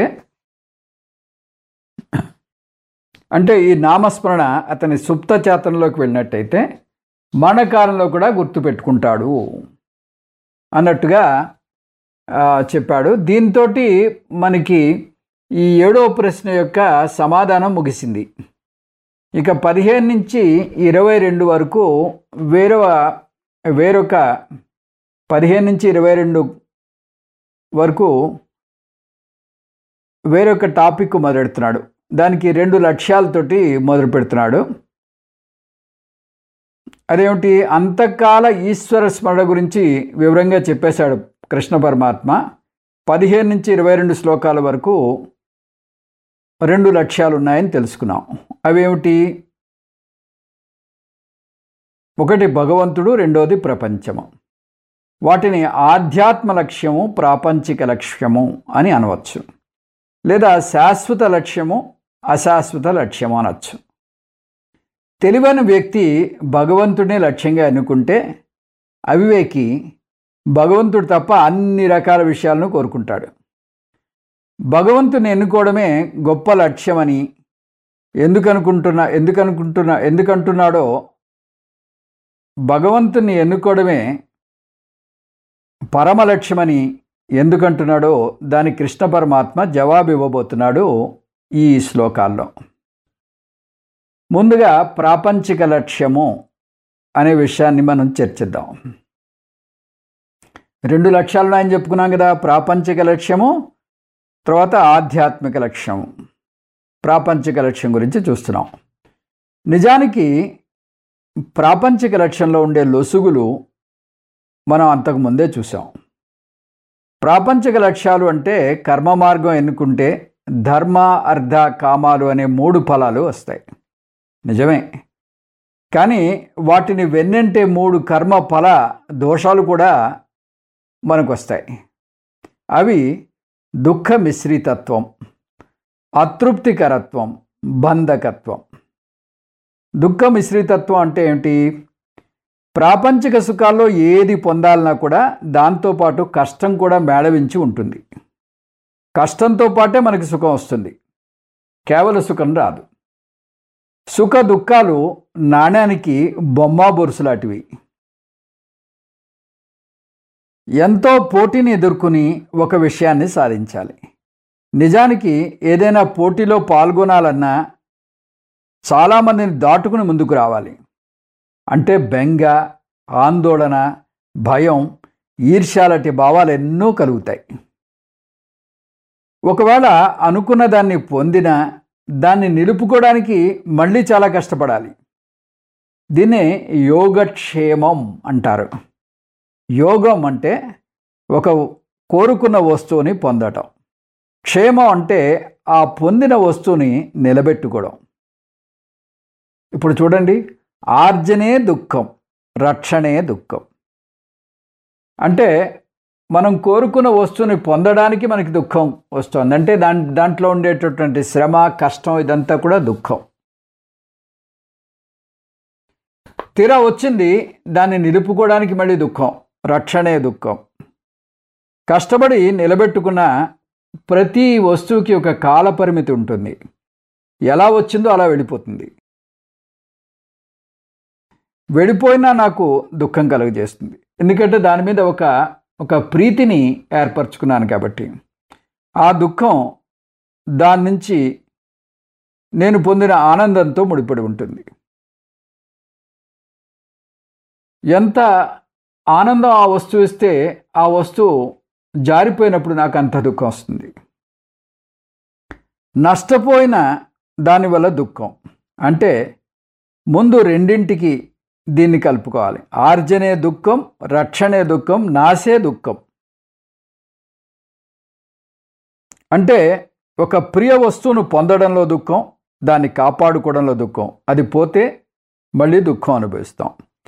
అంటే ఈ నామస్మరణ అతని సుప్త చేతనలోకి వెళ్ళినట్టయితే మరణకాలంలో కూడా గుర్తుపెట్టుకుంటాడు అన్నట్టుగా ఆ, చెప్పాడు దీంతో మనకి ఈ ఏడవ ప్రశ్న యొక్క సమాధానం ముగిసింది ఇక పదిహేను నుంచి ఇరవై రెండు వరకు వేరవ వేరొక పదిహేను నుంచి ఇరవై రెండు వరకు వేరొక టాపిక్ మొదలెడుతున్నాడు దానికి రెండు లక్ష్యాలతోటి మొదలు పెడుతున్నాడు అదేమిటి అంతకాల ఈశ్వర స్మరణ గురించి వివరంగా చెప్పేశాడు కృష్ణ పరమాత్మ పదిహేను నుంచి ఇరవై రెండు శ్లోకాల వరకు రెండు లక్ష్యాలు ఉన్నాయని తెలుసుకున్నాం అవేమిటి ఒకటి భగవంతుడు రెండోది ప్రపంచము వాటిని ఆధ్యాత్మ లక్ష్యము ప్రాపంచిక లక్ష్యము అని అనవచ్చు లేదా శాశ్వత లక్ష్యము అశాశ్వత లక్ష్యము అనొచ్చు తెలివైన వ్యక్తి భగవంతుడిని లక్ష్యంగా ఎన్నుకుంటే అవివేకి భగవంతుడు తప్ప అన్ని రకాల విషయాలను కోరుకుంటాడు భగవంతుని ఎన్నుకోవడమే గొప్ప లక్ష్యమని ఎందుకు అనుకుంటున్నా ఎందుకు అనుకుంటున్నా ఎందుకంటున్నాడో భగవంతుని ఎన్నుకోవడమే పరమ లక్ష్యమని ఎందుకంటున్నాడో దాని కృష్ణ పరమాత్మ జవాబు ఇవ్వబోతున్నాడు ఈ శ్లోకాల్లో ముందుగా ప్రాపంచిక లక్ష్యము అనే విషయాన్ని మనం చర్చిద్దాం రెండు లక్ష్యాలు ఉన్నాయని చెప్పుకున్నాం కదా ప్రాపంచిక లక్ష్యము తర్వాత ఆధ్యాత్మిక లక్ష్యం ప్రాపంచిక లక్ష్యం గురించి చూస్తున్నాం నిజానికి ప్రాపంచిక లక్ష్యంలో ఉండే లొసుగులు మనం అంతకు ముందే చూసాం ప్రాపంచిక లక్ష్యాలు అంటే కర్మ మార్గం ఎన్నుకుంటే ధర్మ అర్ధ కామాలు అనే మూడు ఫలాలు వస్తాయి నిజమే కానీ వాటిని వెన్నంటే మూడు కర్మ ఫల దోషాలు కూడా మనకు వస్తాయి అవి దుఃఖ మిశ్రితత్వం అతృప్తికరత్వం బంధకత్వం దుఃఖ మిశ్రితత్వం అంటే ఏంటి ప్రాపంచిక సుఖాల్లో ఏది పొందాలన్నా కూడా దాంతోపాటు కష్టం కూడా మేళవించి ఉంటుంది కష్టంతో పాటే మనకి సుఖం వస్తుంది కేవల సుఖం రాదు సుఖ దుఃఖాలు నాణ్యానికి బొమ్మ బొరుసులాంటివి ఎంతో పోటీని ఎదుర్కొని ఒక విషయాన్ని సాధించాలి నిజానికి ఏదైనా పోటీలో పాల్గొనాలన్నా చాలామందిని దాటుకుని ముందుకు రావాలి అంటే బెంగ ఆందోళన భయం ఈర్ష్యాలటి భావాలు ఎన్నో కలుగుతాయి ఒకవేళ అనుకున్న దాన్ని పొందినా దాన్ని నిలుపుకోవడానికి మళ్ళీ చాలా కష్టపడాలి దీన్నే యోగక్షేమం అంటారు యోగం అంటే ఒక కోరుకున్న వస్తువుని పొందటం క్షేమం అంటే ఆ పొందిన వస్తువుని నిలబెట్టుకోవడం ఇప్పుడు చూడండి ఆర్జనే దుఃఖం రక్షణే దుఃఖం అంటే మనం కోరుకున్న వస్తువుని పొందడానికి మనకి దుఃఖం వస్తుంది అంటే దాని దాంట్లో ఉండేటటువంటి శ్రమ కష్టం ఇదంతా కూడా దుఃఖం తీరా వచ్చింది దాన్ని నిలుపుకోవడానికి మళ్ళీ దుఃఖం రక్షణే దుఃఖం కష్టపడి నిలబెట్టుకున్న ప్రతి వస్తువుకి ఒక కాల పరిమితి ఉంటుంది ఎలా వచ్చిందో అలా వెళ్ళిపోతుంది వెళ్ళిపోయినా నాకు దుఃఖం కలుగజేస్తుంది ఎందుకంటే దాని మీద ఒక ఒక ప్రీతిని ఏర్పరచుకున్నాను కాబట్టి ఆ దుఃఖం దాని నుంచి నేను పొందిన ఆనందంతో ముడిపడి ఉంటుంది ఎంత ఆనందం ఆ వస్తువు ఇస్తే ఆ వస్తువు జారిపోయినప్పుడు నాకు అంత దుఃఖం వస్తుంది నష్టపోయిన దానివల్ల దుఃఖం అంటే ముందు రెండింటికి దీన్ని కలుపుకోవాలి ఆర్జనే దుఃఖం రక్షణే దుఃఖం నాశే దుఃఖం అంటే ఒక ప్రియ వస్తువును పొందడంలో దుఃఖం దాన్ని కాపాడుకోవడంలో దుఃఖం అది పోతే మళ్ళీ దుఃఖం అనుభవిస్తాం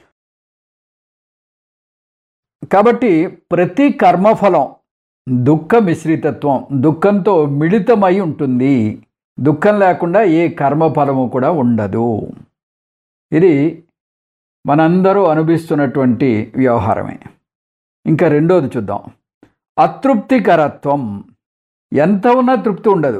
కాబట్టి ప్రతి కర్మఫలం దుఃఖ మిశ్రితత్వం దుఃఖంతో మిళితమై ఉంటుంది దుఃఖం లేకుండా ఏ కర్మఫలము కూడా ఉండదు ఇది మనందరూ అనుభవిస్తున్నటువంటి వ్యవహారమే ఇంకా రెండోది చూద్దాం అతృప్తికరత్వం ఎంత ఉన్నా తృప్తి ఉండదు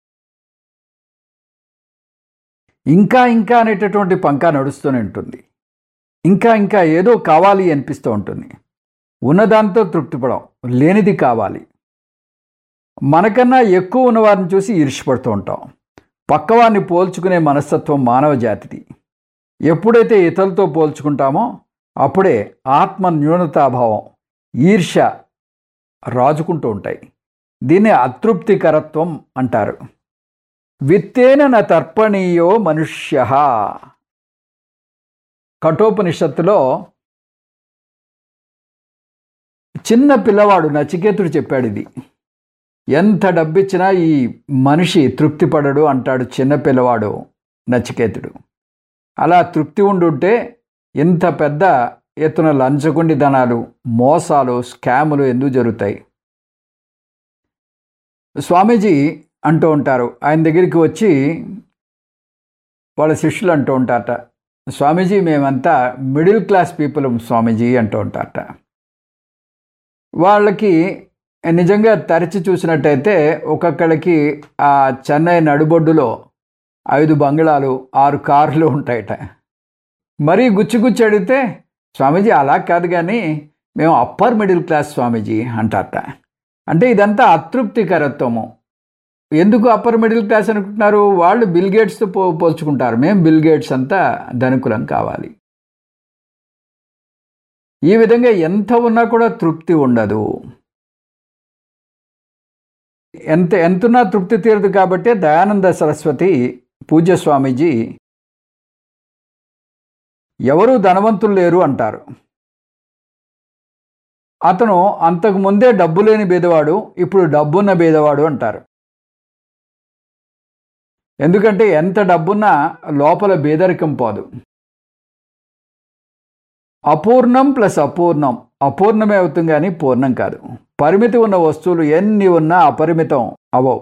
ఇంకా ఇంకా అనేటటువంటి పంకా నడుస్తూనే ఉంటుంది ఇంకా ఇంకా ఏదో కావాలి అనిపిస్తూ ఉంటుంది ఉన్నదాంతో తృప్తిపడం లేనిది కావాలి మనకన్నా ఎక్కువ ఉన్నవారిని చూసి ఈర్ష్యపడుతూ ఉంటాం పక్కవారిని పోల్చుకునే మనస్తత్వం మానవ జాతిది ఎప్పుడైతే ఇతరులతో పోల్చుకుంటామో అప్పుడే ఆత్మ న్యూనతాభావం ఈర్ష్య రాజుకుంటూ ఉంటాయి దీన్ని అతృప్తికరత్వం అంటారు విత్తేన న తర్పణీయో మనుష్య కఠోపనిషత్తులో చిన్న పిల్లవాడు నచికేతుడు చెప్పాడు ఇది ఎంత డబ్బిచ్చినా ఈ మనిషి తృప్తి పడడు అంటాడు చిన్న పిల్లవాడు నచికేతుడు అలా తృప్తి ఉండుంటే ఇంత పెద్ద ఎత్తున లంచగొండి ధనాలు మోసాలు స్కాములు ఎందుకు జరుగుతాయి స్వామీజీ అంటూ ఉంటారు ఆయన దగ్గరికి వచ్చి వాళ్ళ శిష్యులు అంటూ ఉంటారట స్వామీజీ మేమంతా మిడిల్ క్లాస్ పీపుల్ స్వామీజీ అంటూ ఉంటారట వాళ్ళకి నిజంగా తరచి చూసినట్టయితే ఒక్కొక్కడికి ఆ చెన్నై నడుబొడ్డులో ఐదు బంగ్లాలు ఆరు కార్లు ఉంటాయట మరీ గుచ్చి గుచ్చి అడిగితే స్వామీజీ అలా కాదు కానీ మేము అప్పర్ మిడిల్ క్లాస్ స్వామీజీ అంటారట అంటే ఇదంతా అతృప్తికరత్వము ఎందుకు అప్పర్ మిడిల్ క్లాస్ అనుకుంటున్నారు వాళ్ళు బిల్ గేట్స్తో పో పోల్చుకుంటారు మేము బిల్ గేట్స్ అంతా ధనుకులం కావాలి ఈ విధంగా ఎంత ఉన్నా కూడా తృప్తి ఉండదు ఎంత ఎంతున్నా తృప్తి తీరదు కాబట్టి దయానంద సరస్వతి పూజ్య స్వామీజీ ఎవరు ధనవంతులు లేరు అంటారు అతను అంతకు ముందే డబ్బు లేని బీదవాడు ఇప్పుడు డబ్బున్న బీదవాడు అంటారు ఎందుకంటే ఎంత డబ్బున్నా లోపల బేదరికం పోదు అపూర్ణం ప్లస్ అపూర్ణం అపూర్ణమే అవుతుంది కానీ పూర్ణం కాదు పరిమితి ఉన్న వస్తువులు ఎన్ని ఉన్నా అపరిమితం అవవు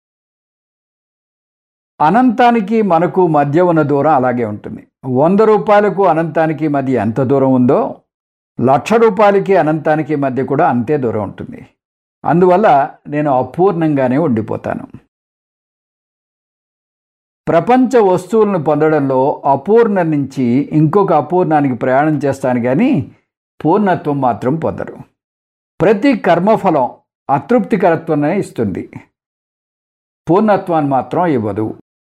అనంతానికి మనకు మధ్య ఉన్న దూరం అలాగే ఉంటుంది వంద రూపాయలకు అనంతానికి మధ్య ఎంత దూరం ఉందో లక్ష రూపాయలకి అనంతానికి మధ్య కూడా అంతే దూరం ఉంటుంది అందువల్ల నేను అపూర్ణంగానే ఉండిపోతాను ప్రపంచ వస్తువులను పొందడంలో అపూర్ణ నుంచి ఇంకొక అపూర్ణానికి ప్రయాణం చేస్తాను కానీ పూర్ణత్వం మాత్రం పొందరు ప్రతి కర్మఫలం అతృప్తికరత్వాన్ని ఇస్తుంది పూర్ణత్వాన్ని మాత్రం ఇవ్వదు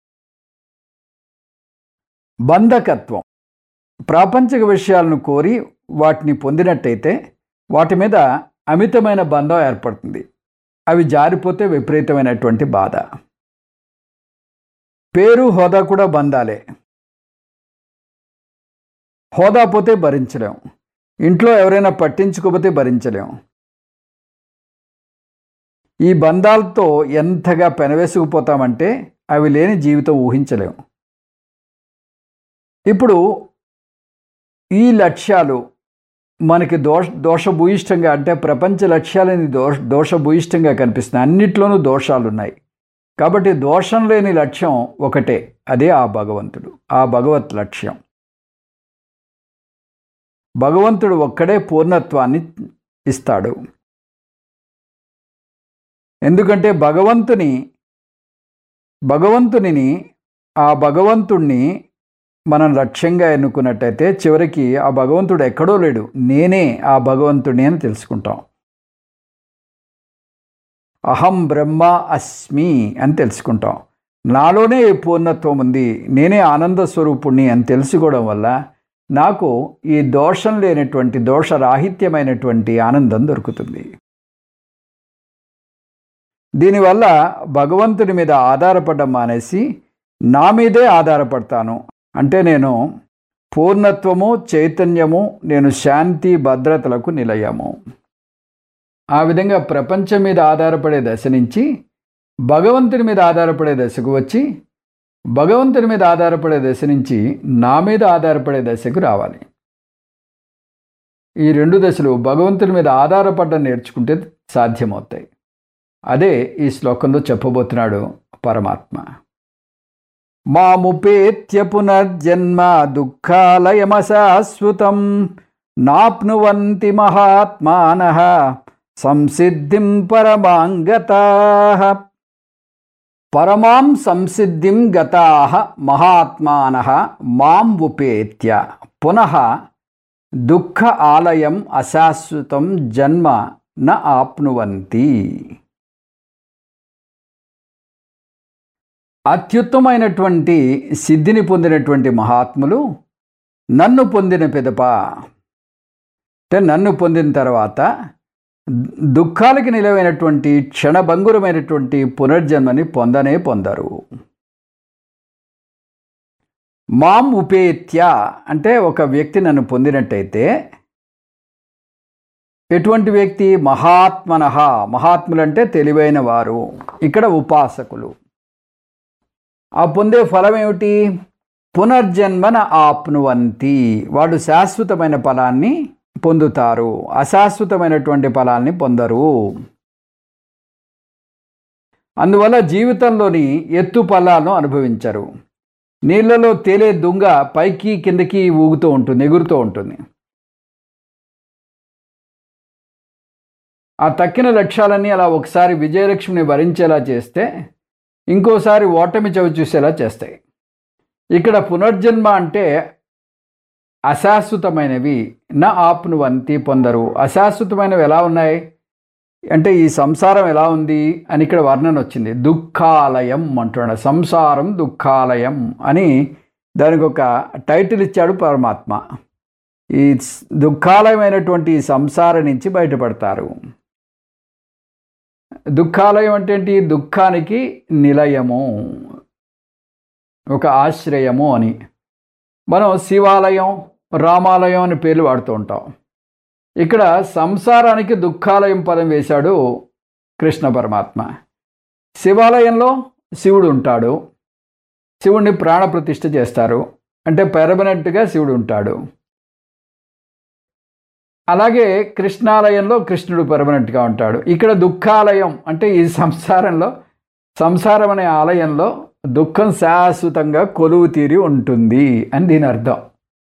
బంధకత్వం ప్రాపంచిక విషయాలను కోరి వాటిని పొందినట్టయితే వాటి మీద అమితమైన బంధం ఏర్పడుతుంది అవి జారిపోతే విపరీతమైనటువంటి బాధ పేరు హోదా కూడా బంధాలే హోదా పోతే భరించలేం ఇంట్లో ఎవరైనా పట్టించుకోకపోతే భరించలేం ఈ బంధాలతో ఎంతగా పెనవేసుకుపోతామంటే అవి లేని జీవితం ఊహించలేం ఇప్పుడు ఈ లక్ష్యాలు మనకి దోష దోషభూయిష్టంగా అంటే ప్రపంచ లక్ష్యాలని దోష దోషభూయిష్టంగా కనిపిస్తున్నాయి అన్నిట్లోనూ దోషాలు ఉన్నాయి కాబట్టి దోషం లేని లక్ష్యం ఒకటే అదే ఆ భగవంతుడు ఆ భగవత్ లక్ష్యం భగవంతుడు ఒక్కడే పూర్ణత్వాన్ని ఇస్తాడు ఎందుకంటే భగవంతుని భగవంతునిని ఆ భగవంతుణ్ణి మనం లక్ష్యంగా ఎన్నుకున్నట్టయితే చివరికి ఆ భగవంతుడు ఎక్కడో లేడు నేనే ఆ భగవంతుడిని అని తెలుసుకుంటాం అహం బ్రహ్మ అస్మి అని తెలుసుకుంటాం నాలోనే ఈ పూర్ణత్వం ఉంది నేనే ఆనంద స్వరూపుణ్ణి అని తెలుసుకోవడం వల్ల నాకు ఈ దోషం లేనటువంటి దోషరాహిత్యమైనటువంటి ఆనందం దొరుకుతుంది దీనివల్ల భగవంతుడి మీద ఆధారపడడం మానేసి నా మీదే ఆధారపడతాను అంటే నేను పూర్ణత్వము చైతన్యము నేను శాంతి భద్రతలకు నిలయము ఆ విధంగా ప్రపంచం మీద ఆధారపడే దశ నుంచి భగవంతుని మీద ఆధారపడే దశకు వచ్చి భగవంతుని మీద ఆధారపడే దశ నుంచి నా మీద ఆధారపడే దశకు రావాలి ఈ రెండు దశలు భగవంతుని మీద ఆధారపడడం నేర్చుకుంటే సాధ్యమవుతాయి అదే ఈ శ్లోకంలో చెప్పబోతున్నాడు పరమాత్మ మాముపేత్య పునర్జన్మ దుఃఖాలయమశాశ్వతం నాప్నువంతి మహాత్మాన సంసిద్ధిం పరమాంగతా పరమాం సంసిద్ధిం గతా మహాత్మాన మాం ఉపేత్య పునః దుఃఖ ఆలయం అశాశ్వతం జన్మ న ఆప్నువంతి అత్యుత్తమైనటువంటి సిద్ధిని పొందినటువంటి మహాత్ములు నన్ను పొందిన పిదప అంటే నన్ను పొందిన తర్వాత దుఃఖాలకి నిలవైనటువంటి క్షణభంగురమైనటువంటి పునర్జన్మని పొందనే పొందరు మాం ఉపేత్య అంటే ఒక వ్యక్తి నన్ను పొందినట్టయితే ఎటువంటి వ్యక్తి మహాత్మనః మహాత్ములంటే తెలివైన వారు ఇక్కడ ఉపాసకులు ఆ పొందే ఫలం ఏమిటి పునర్జన్మన ఆప్నువంతి వాడు శాశ్వతమైన ఫలాన్ని పొందుతారు అశాశ్వతమైనటువంటి ఫలాల్ని పొందరు అందువల్ల జీవితంలోని ఎత్తు ఫలాలను అనుభవించరు నీళ్లలో తేలే దుంగ పైకి కిందకి ఊగుతూ ఉంటుంది ఎగురుతూ ఉంటుంది ఆ తక్కిన లక్ష్యాలన్నీ అలా ఒకసారి విజయలక్ష్మిని వరించేలా చేస్తే ఇంకోసారి ఓటమి చవి చూసేలా చేస్తాయి ఇక్కడ పునర్జన్మ అంటే అశాశ్వతమైనవి నా ఆప్నువంతి పొందరు అశాశ్వతమైనవి ఎలా ఉన్నాయి అంటే ఈ సంసారం ఎలా ఉంది అని ఇక్కడ వర్ణన వచ్చింది దుఃఖాలయం అంటున్నాడు సంసారం దుఃఖాలయం అని దానికి ఒక టైటిల్ ఇచ్చాడు పరమాత్మ ఈ దుఃఖాలయమైనటువంటి ఈ సంసారం నుంచి బయటపడతారు దుఃఖాలయం అంటే ఏంటి దుఃఖానికి నిలయము ఒక ఆశ్రయము అని మనం శివాలయం రామాలయం అని పేర్లు వాడుతూ ఉంటాం ఇక్కడ సంసారానికి దుఃఖాలయం పదం వేశాడు కృష్ణ పరమాత్మ శివాలయంలో శివుడు ఉంటాడు శివుణ్ణి ప్రాణప్రతిష్ఠ చేస్తారు అంటే పెర్మనెంట్గా శివుడు ఉంటాడు అలాగే కృష్ణాలయంలో కృష్ణుడు పర్మనెంట్గా ఉంటాడు ఇక్కడ దుఃఖాలయం అంటే ఈ సంసారంలో సంసారం అనే ఆలయంలో దుఃఖం శాశ్వతంగా కొలువు తీరి ఉంటుంది అని దీని అర్థం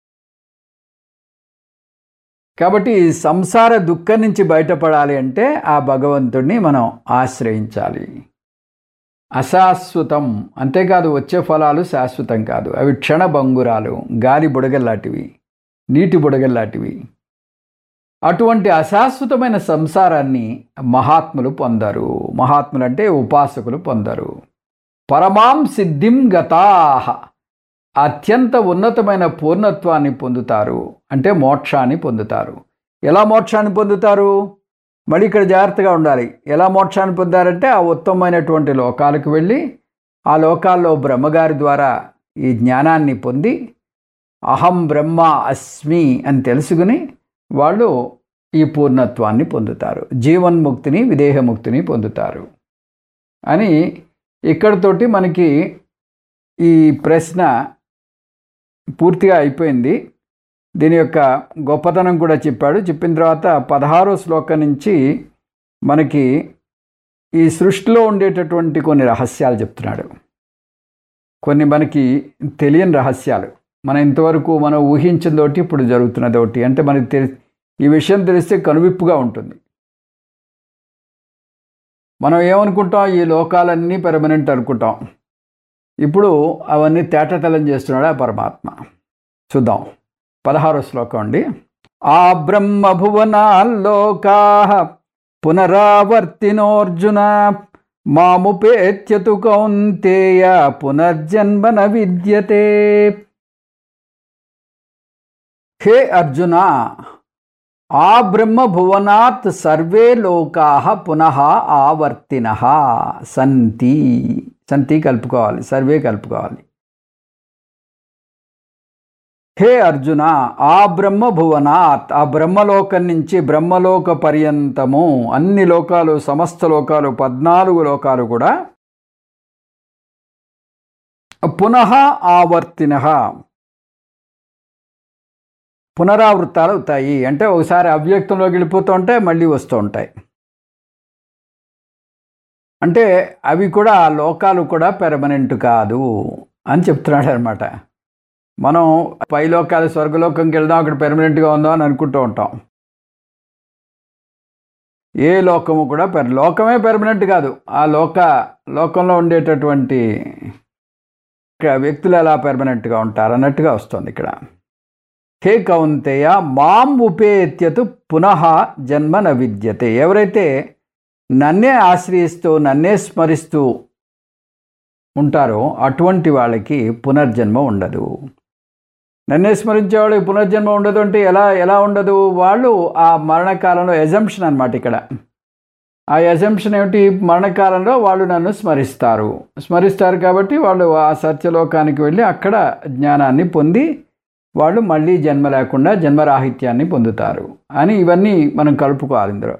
కాబట్టి ఈ సంసార దుఃఖం నుంచి బయటపడాలి అంటే ఆ భగవంతుడిని మనం ఆశ్రయించాలి అశాశ్వతం అంతేకాదు వచ్చే ఫలాలు శాశ్వతం కాదు అవి క్షణభంగురాలు గాలి బుడగల్లాంటివి నీటి బుడగల్లాంటివి అటువంటి అశాశ్వతమైన సంసారాన్ని మహాత్ములు పొందరు మహాత్ములు అంటే ఉపాసకులు పొందరు పరమాం సిద్ధిం గతాహ అత్యంత ఉన్నతమైన పూర్ణత్వాన్ని పొందుతారు అంటే మోక్షాన్ని పొందుతారు ఎలా మోక్షాన్ని పొందుతారు మళ్ళీ ఇక్కడ జాగ్రత్తగా ఉండాలి ఎలా మోక్షాన్ని పొందారంటే ఆ ఉత్తమమైనటువంటి లోకాలకు వెళ్ళి ఆ లోకాల్లో బ్రహ్మగారి ద్వారా ఈ జ్ఞానాన్ని పొంది అహం బ్రహ్మ అస్మి అని తెలుసుకుని వాళ్ళు ఈ పూర్ణత్వాన్ని పొందుతారు జీవన్ముక్తిని విదేహముక్తిని పొందుతారు అని ఇక్కడతోటి మనకి ఈ ప్రశ్న పూర్తిగా అయిపోయింది దీని యొక్క గొప్పతనం కూడా చెప్పాడు చెప్పిన తర్వాత పదహారో శ్లోకం నుంచి మనకి ఈ సృష్టిలో ఉండేటటువంటి కొన్ని రహస్యాలు చెప్తున్నాడు కొన్ని మనకి తెలియని రహస్యాలు మనం ఇంతవరకు మనం ఊహించిన ఒకటి ఇప్పుడు జరుగుతున్నది ఒకటి అంటే మనకి తెలి ఈ విషయం తెలిస్తే కనువిప్పుగా ఉంటుంది మనం ఏమనుకుంటాం ఈ లోకాలన్నీ పెర్మనెంట్ అనుకుంటాం ఇప్పుడు అవన్నీ తేటతెల్లం చేస్తున్నాడు ఆ పరమాత్మ చూద్దాం పదహారో శ్లోకం అండి ఆ బ్రహ్మ భువనాల్లోకా పునరావర్తినోర్జున మాముపేత్యతు కౌంతేయ పునర్జన్మ న విద్యతే హే అర్జున ఆ బ్రహ్మ భువనాత్ సర్వే లోకా పునః ఆవర్తిన సంతి సంతి కలుపుకోవాలి సర్వే కలుపుకోవాలి హే అర్జున ఆ బ్రహ్మ భువనాత్ ఆ బ్రహ్మలోకం నుంచి బ్రహ్మలోక పర్యంతము అన్ని లోకాలు సమస్త లోకాలు పద్నాలుగు లోకాలు కూడా పునః ఆవర్తిన పునరావృత్తాలు అవుతాయి అంటే ఒకసారి అవ్యక్తంలోకి వెళ్ళిపోతూ ఉంటాయి మళ్ళీ వస్తూ ఉంటాయి అంటే అవి కూడా ఆ లోకాలు కూడా పెర్మనెంట్ కాదు అని చెప్తున్నాడు అనమాట మనం పై లోకాలు స్వర్గలోకంకి వెళ్దాం అక్కడ పెర్మనెంట్గా ఉందో అని అనుకుంటూ ఉంటాం ఏ లోకము కూడా పెర్ లోకమే పెర్మనెంట్ కాదు ఆ లోక లోకంలో ఉండేటటువంటి ఇక్కడ వ్యక్తులు ఎలా పెర్మనెంట్గా ఉంటారు అన్నట్టుగా వస్తుంది ఇక్కడ హే కౌంతేయ మాం ఉపేత్యతు పునః జన్మ న విద్యతే ఎవరైతే నన్నే ఆశ్రయిస్తూ నన్నే స్మరిస్తూ ఉంటారో అటువంటి వాళ్ళకి పునర్జన్మ ఉండదు నన్నే స్మరించే వాళ్ళకి పునర్జన్మ ఉండదు అంటే ఎలా ఎలా ఉండదు వాళ్ళు ఆ మరణకాలంలో ఎజంప్షన్ అనమాట ఇక్కడ ఆ ఎజంప్షన్ ఏమిటి మరణకాలంలో వాళ్ళు నన్ను స్మరిస్తారు స్మరిస్తారు కాబట్టి వాళ్ళు ఆ సత్యలోకానికి వెళ్ళి అక్కడ జ్ఞానాన్ని పొంది వాళ్ళు మళ్ళీ జన్మ లేకుండా జన్మరాహిత్యాన్ని పొందుతారు అని ఇవన్నీ మనం కలుపుకోవాలి ఇందులో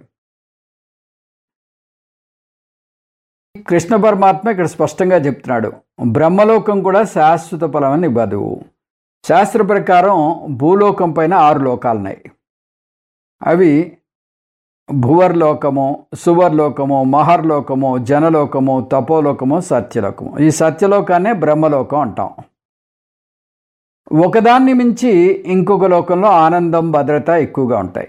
కృష్ణ పరమాత్మ ఇక్కడ స్పష్టంగా చెప్తున్నాడు బ్రహ్మలోకం కూడా శాశ్వత ఫలమని ఇవ్వదు శాస్త్ర ప్రకారం భూలోకం పైన ఆరు లోకాలున్నాయి అవి భువర్లోకము సువర్లోకము మహర్లోకము జనలోకము తపోలోకము సత్యలోకము ఈ సత్యలోకాన్నే బ్రహ్మలోకం అంటాం ఒకదాన్ని మించి ఇంకొక లోకంలో ఆనందం భద్రత ఎక్కువగా ఉంటాయి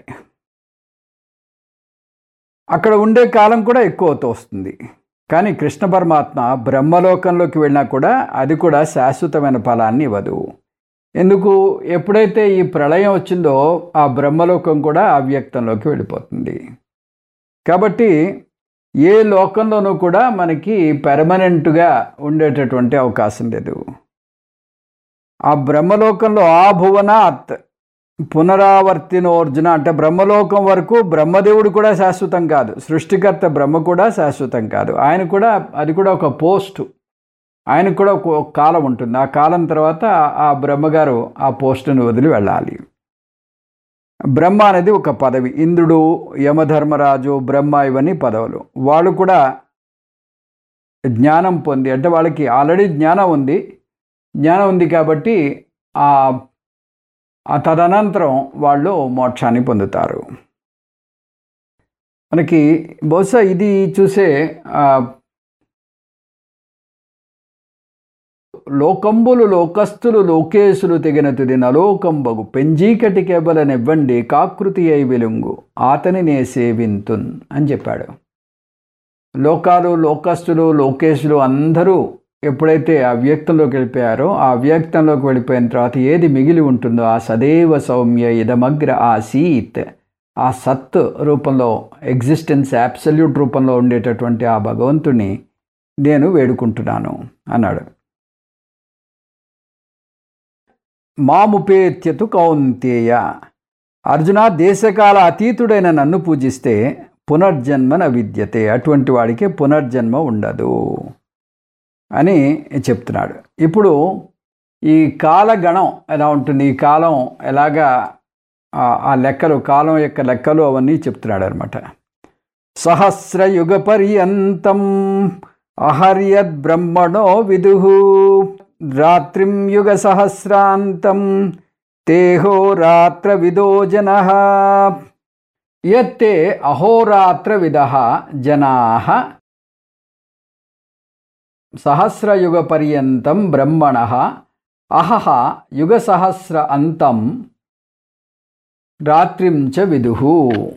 అక్కడ ఉండే కాలం కూడా ఎక్కువ అవుతూ వస్తుంది కానీ కృష్ణ పరమాత్మ బ్రహ్మలోకంలోకి వెళ్ళినా కూడా అది కూడా శాశ్వతమైన ఫలాన్ని ఇవ్వదు ఎందుకు ఎప్పుడైతే ఈ ప్రళయం వచ్చిందో ఆ బ్రహ్మలోకం కూడా అవ్యక్తంలోకి వెళ్ళిపోతుంది కాబట్టి ఏ లోకంలోనూ కూడా మనకి పెర్మనెంట్గా ఉండేటటువంటి అవకాశం లేదు ఆ బ్రహ్మలోకంలో ఆ భువనాత్ పునరావర్తినోర్జున అంటే బ్రహ్మలోకం వరకు బ్రహ్మదేవుడు కూడా శాశ్వతం కాదు సృష్టికర్త బ్రహ్మ కూడా శాశ్వతం కాదు ఆయన కూడా అది కూడా ఒక పోస్ట్ ఆయనకు కూడా ఒక ఒక కాలం ఉంటుంది ఆ కాలం తర్వాత ఆ బ్రహ్మగారు ఆ పోస్టును వదిలి వెళ్ళాలి బ్రహ్మ అనేది ఒక పదవి ఇంద్రుడు యమధర్మరాజు బ్రహ్మ ఇవన్నీ పదవులు వాళ్ళు కూడా జ్ఞానం పొంది అంటే వాళ్ళకి ఆల్రెడీ జ్ఞానం ఉంది జ్ఞానం ఉంది కాబట్టి ఆ ఆ తదనంతరం వాళ్ళు మోక్షాన్ని పొందుతారు మనకి బహుశా ఇది చూసే ఆ, లోకంబులు లోకస్తులు లోకేశులు తెగిన తుది నలోకంబగు పెంజీకటి కెబలనివ్వండి కాకృతి అయి వెలుంగు ఆతని నే సేవింతున్ అని చెప్పాడు లోకాలు లోకస్తులు లోకేశులు అందరూ ఎప్పుడైతే అవ్యక్తంలోకి వెళ్ళిపోయారో ఆ అవ్యక్తంలోకి వెళ్ళిపోయిన తర్వాత ఏది మిగిలి ఉంటుందో ఆ సదేవ సౌమ్య ఇదమగ్ర ఆసీత్ ఆ సత్ రూపంలో ఎగ్జిస్టెన్స్ యాబ్సల్యూట్ రూపంలో ఉండేటటువంటి ఆ భగవంతుని నేను వేడుకుంటున్నాను అన్నాడు మాముపేత్యతు కౌంతేయ అర్జున దేశకాల అతీతుడైన నన్ను పూజిస్తే పునర్జన్మ న విద్యతే అటువంటి వాడికి పునర్జన్మ ఉండదు అని చెప్తున్నాడు ఇప్పుడు ఈ కాలగణం ఎలా ఉంటుంది ఈ కాలం ఎలాగా ఆ- ఆ లెక్కలు కాలం యొక్క లెక్కలు అవన్నీ చెప్తున్నాడు అనమాట సహస్రయుగ పర్యంతం అహర్యద్ బ్రహ్మణో విదు రాత్రిం యుగ సహస్రాంతం తేహో రాత్ర విదో జన యత్తే అహోరాత్ర విద జనా సహస్రయుగ పర్యంతం బ్రహ్మణ అహహ యుగ సహస్ర అంతం రాత్రిం చ విదుహు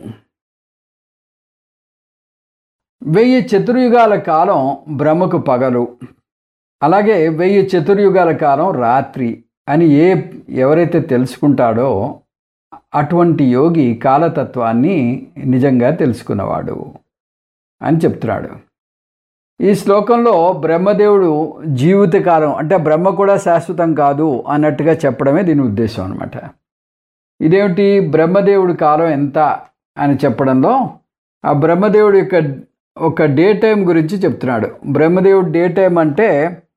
వెయ్యి చతుర్యుగాల కాలం బ్రహ్మకు పగలు అలాగే వెయ్యి చతుర్యుగాల కాలం రాత్రి అని ఏ ఎవరైతే తెలుసుకుంటాడో అటువంటి యోగి కాలతత్వాన్ని నిజంగా తెలుసుకున్నవాడు అని చెప్తున్నాడు ఈ శ్లోకంలో బ్రహ్మదేవుడు జీవితకాలం అంటే బ్రహ్మ కూడా శాశ్వతం కాదు అన్నట్టుగా చెప్పడమే దీని ఉద్దేశం అనమాట ఇదేమిటి బ్రహ్మదేవుడి కాలం ఎంత అని చెప్పడంలో ఆ బ్రహ్మదేవుడి యొక్క ఒక డే టైం గురించి చెప్తున్నాడు బ్రహ్మదేవుడు డే టైం అంటే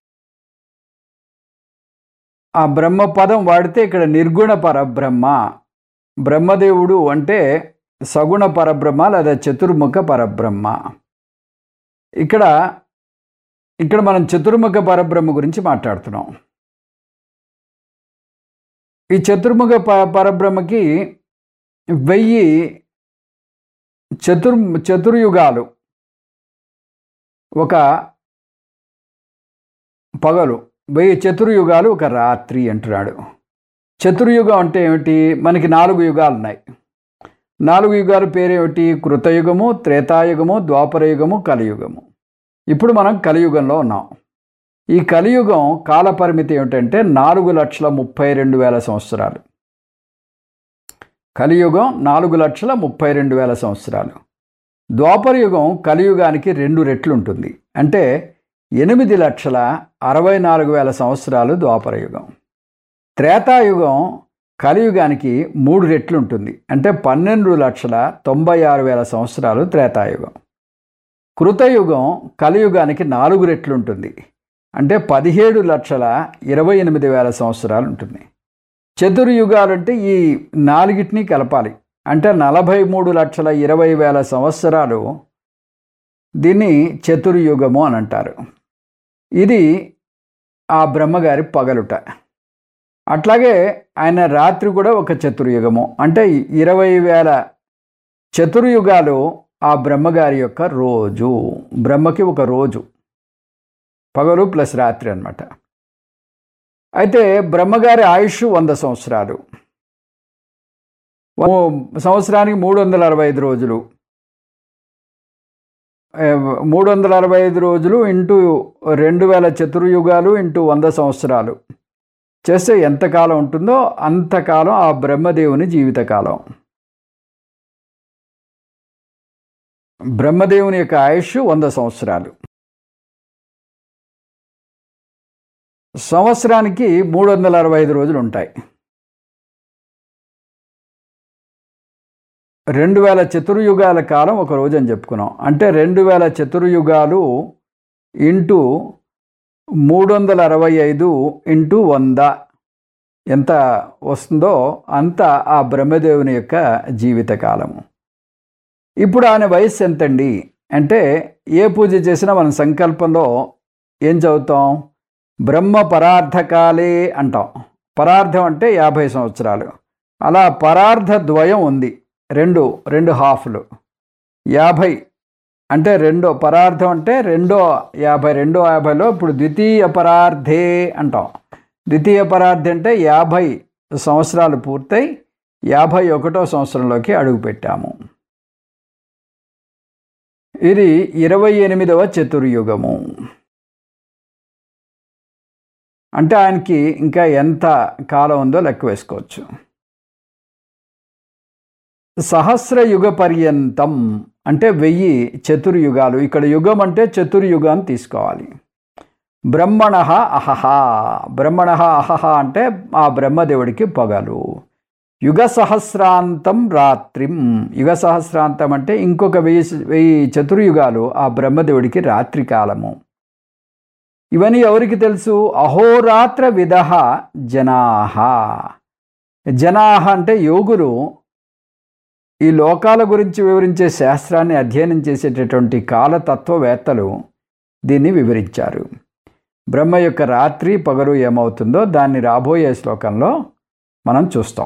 ఆ బ్రహ్మ పదం వాడితే ఇక్కడ నిర్గుణ పరబ్రహ్మ బ్రహ్మదేవుడు అంటే సగుణ పరబ్రహ్మ లేదా చతుర్ముఖ పరబ్రహ్మ ఇక్కడ ఇక్కడ మనం చతుర్ముఖ పరబ్రహ్మ గురించి మాట్లాడుతున్నాం ఈ చతుర్ముఖ ప పరబ్రహ్మకి వెయ్యి చతుర్ చతుర్యుగాలు ఒక పగలు వెయ్యి చతుర్యుగాలు ఒక రాత్రి అంటున్నాడు చతుర్యుగం అంటే ఏమిటి మనకి నాలుగు యుగాలు ఉన్నాయి నాలుగు యుగాల పేరేమిటి కృతయుగము త్రేతాయుగము ద్వాపరయుగము కలియుగము ఇప్పుడు మనం కలియుగంలో ఉన్నాం ఈ కలియుగం కాల పరిమితి ఏమిటంటే నాలుగు లక్షల ముప్పై రెండు వేల సంవత్సరాలు కలియుగం నాలుగు లక్షల ముప్పై రెండు వేల సంవత్సరాలు ద్వాపరయుగం కలియుగానికి రెండు రెట్లు ఉంటుంది అంటే ఎనిమిది లక్షల అరవై నాలుగు వేల సంవత్సరాలు ద్వాపరయుగం త్రేతాయుగం కలియుగానికి మూడు రెట్లు ఉంటుంది అంటే పన్నెండు లక్షల తొంభై ఆరు వేల సంవత్సరాలు త్రేతాయుగం కృతయుగం కలియుగానికి నాలుగు రెట్లు ఉంటుంది అంటే పదిహేడు లక్షల ఇరవై ఎనిమిది వేల సంవత్సరాలు ఉంటుంది చతుర్యుగాలు అంటే ఈ నాలుగిటిని కలపాలి అంటే నలభై మూడు లక్షల ఇరవై వేల సంవత్సరాలు దీన్ని చతుర్యుగము అని అంటారు ఇది ఆ బ్రహ్మగారి పగలుట అట్లాగే ఆయన రాత్రి కూడా ఒక చతుర్యుగము అంటే ఇరవై వేల చతుర్యుగాలు ఆ బ్రహ్మగారి యొక్క రోజు బ్రహ్మకి ఒక రోజు పగలు ప్లస్ రాత్రి అన్నమాట అయితే బ్రహ్మగారి ఆయుష్ వంద సంవత్సరాలు ఓ- సంవత్సరానికి మూడు వందల అరవై ఐదు రోజులు ఏ, మూడు వందల అరవై ఐదు రోజులు ఇంటూ రెండు వేల చతుర్యుగాలు ఇంటూ వంద సంవత్సరాలు చేస్తే ఎంతకాలం ఉంటుందో అంతకాలం ఆ బ్రహ్మదేవుని జీవితకాలం బ్రహ్మదేవుని యొక్క ఆయుష్ వంద సంవత్సరాలు సంవత్సరానికి మూడు వందల అరవై ఐదు రోజులు ఉంటాయి రెండు వేల చతుర్యుగాల కాలం ఒక రోజు అని చెప్పుకున్నాం అంటే రెండు వేల చతుర్యుగాలు ఇంటూ మూడు వందల అరవై ఐదు ఇంటూ వంద ఎంత వస్తుందో అంత ఆ బ్రహ్మదేవుని యొక్క జీవితకాలము ఇప్పుడు ఆయన వయస్సు ఎంతండి అంటే ఏ పూజ చేసినా మనం సంకల్పంలో ఏం చదువుతాం బ్రహ్మ పరార్థకాలే అంటాం పరార్థం అంటే యాభై సంవత్సరాలు అలా పరార్థ ద్వయం ఉంది రెండు రెండు హాఫ్లు యాభై అంటే రెండో పరార్థం అంటే రెండో యాభై రెండో యాభైలో ఇప్పుడు ద్వితీయ పరార్థే అంటాం ద్వితీయ పరార్థి అంటే యాభై సంవత్సరాలు పూర్తయి యాభై ఒకటో సంవత్సరంలోకి అడుగుపెట్టాము ఇది ఇరవై ఎనిమిదవ చతుర్యుగము అంటే ఆయనకి ఇంకా ఎంత కాలం ఉందో లెక్క వేసుకోవచ్చు సహస్రయుగ పర్యంతం అంటే వెయ్యి చతుర్యుగాలు ఇక్కడ యుగం అంటే చతుర్యుగం తీసుకోవాలి బ్రహ్మణ అహహ బ్రహ్మణ అహహ అంటే ఆ బ్రహ్మదేవుడికి పగలు యుగ సహస్రాంతం రాత్రిం యుగ సహస్రాంతం అంటే ఇంకొక వెయ్యి వెయ్యి చతుర్యుగాలు ఆ బ్రహ్మదేవుడికి రాత్రి కాలము ఇవన్నీ ఎవరికి తెలుసు అహోరాత్ర విధ జనాహ జనాహ అంటే యోగులు ఈ లోకాల గురించి వివరించే శాస్త్రాన్ని అధ్యయనం చేసేటటువంటి కాలతత్వవేత్తలు దీన్ని వివరించారు బ్రహ్మ యొక్క రాత్రి పగలు ఏమవుతుందో దాన్ని రాబోయే శ్లోకంలో మనం చూస్తాం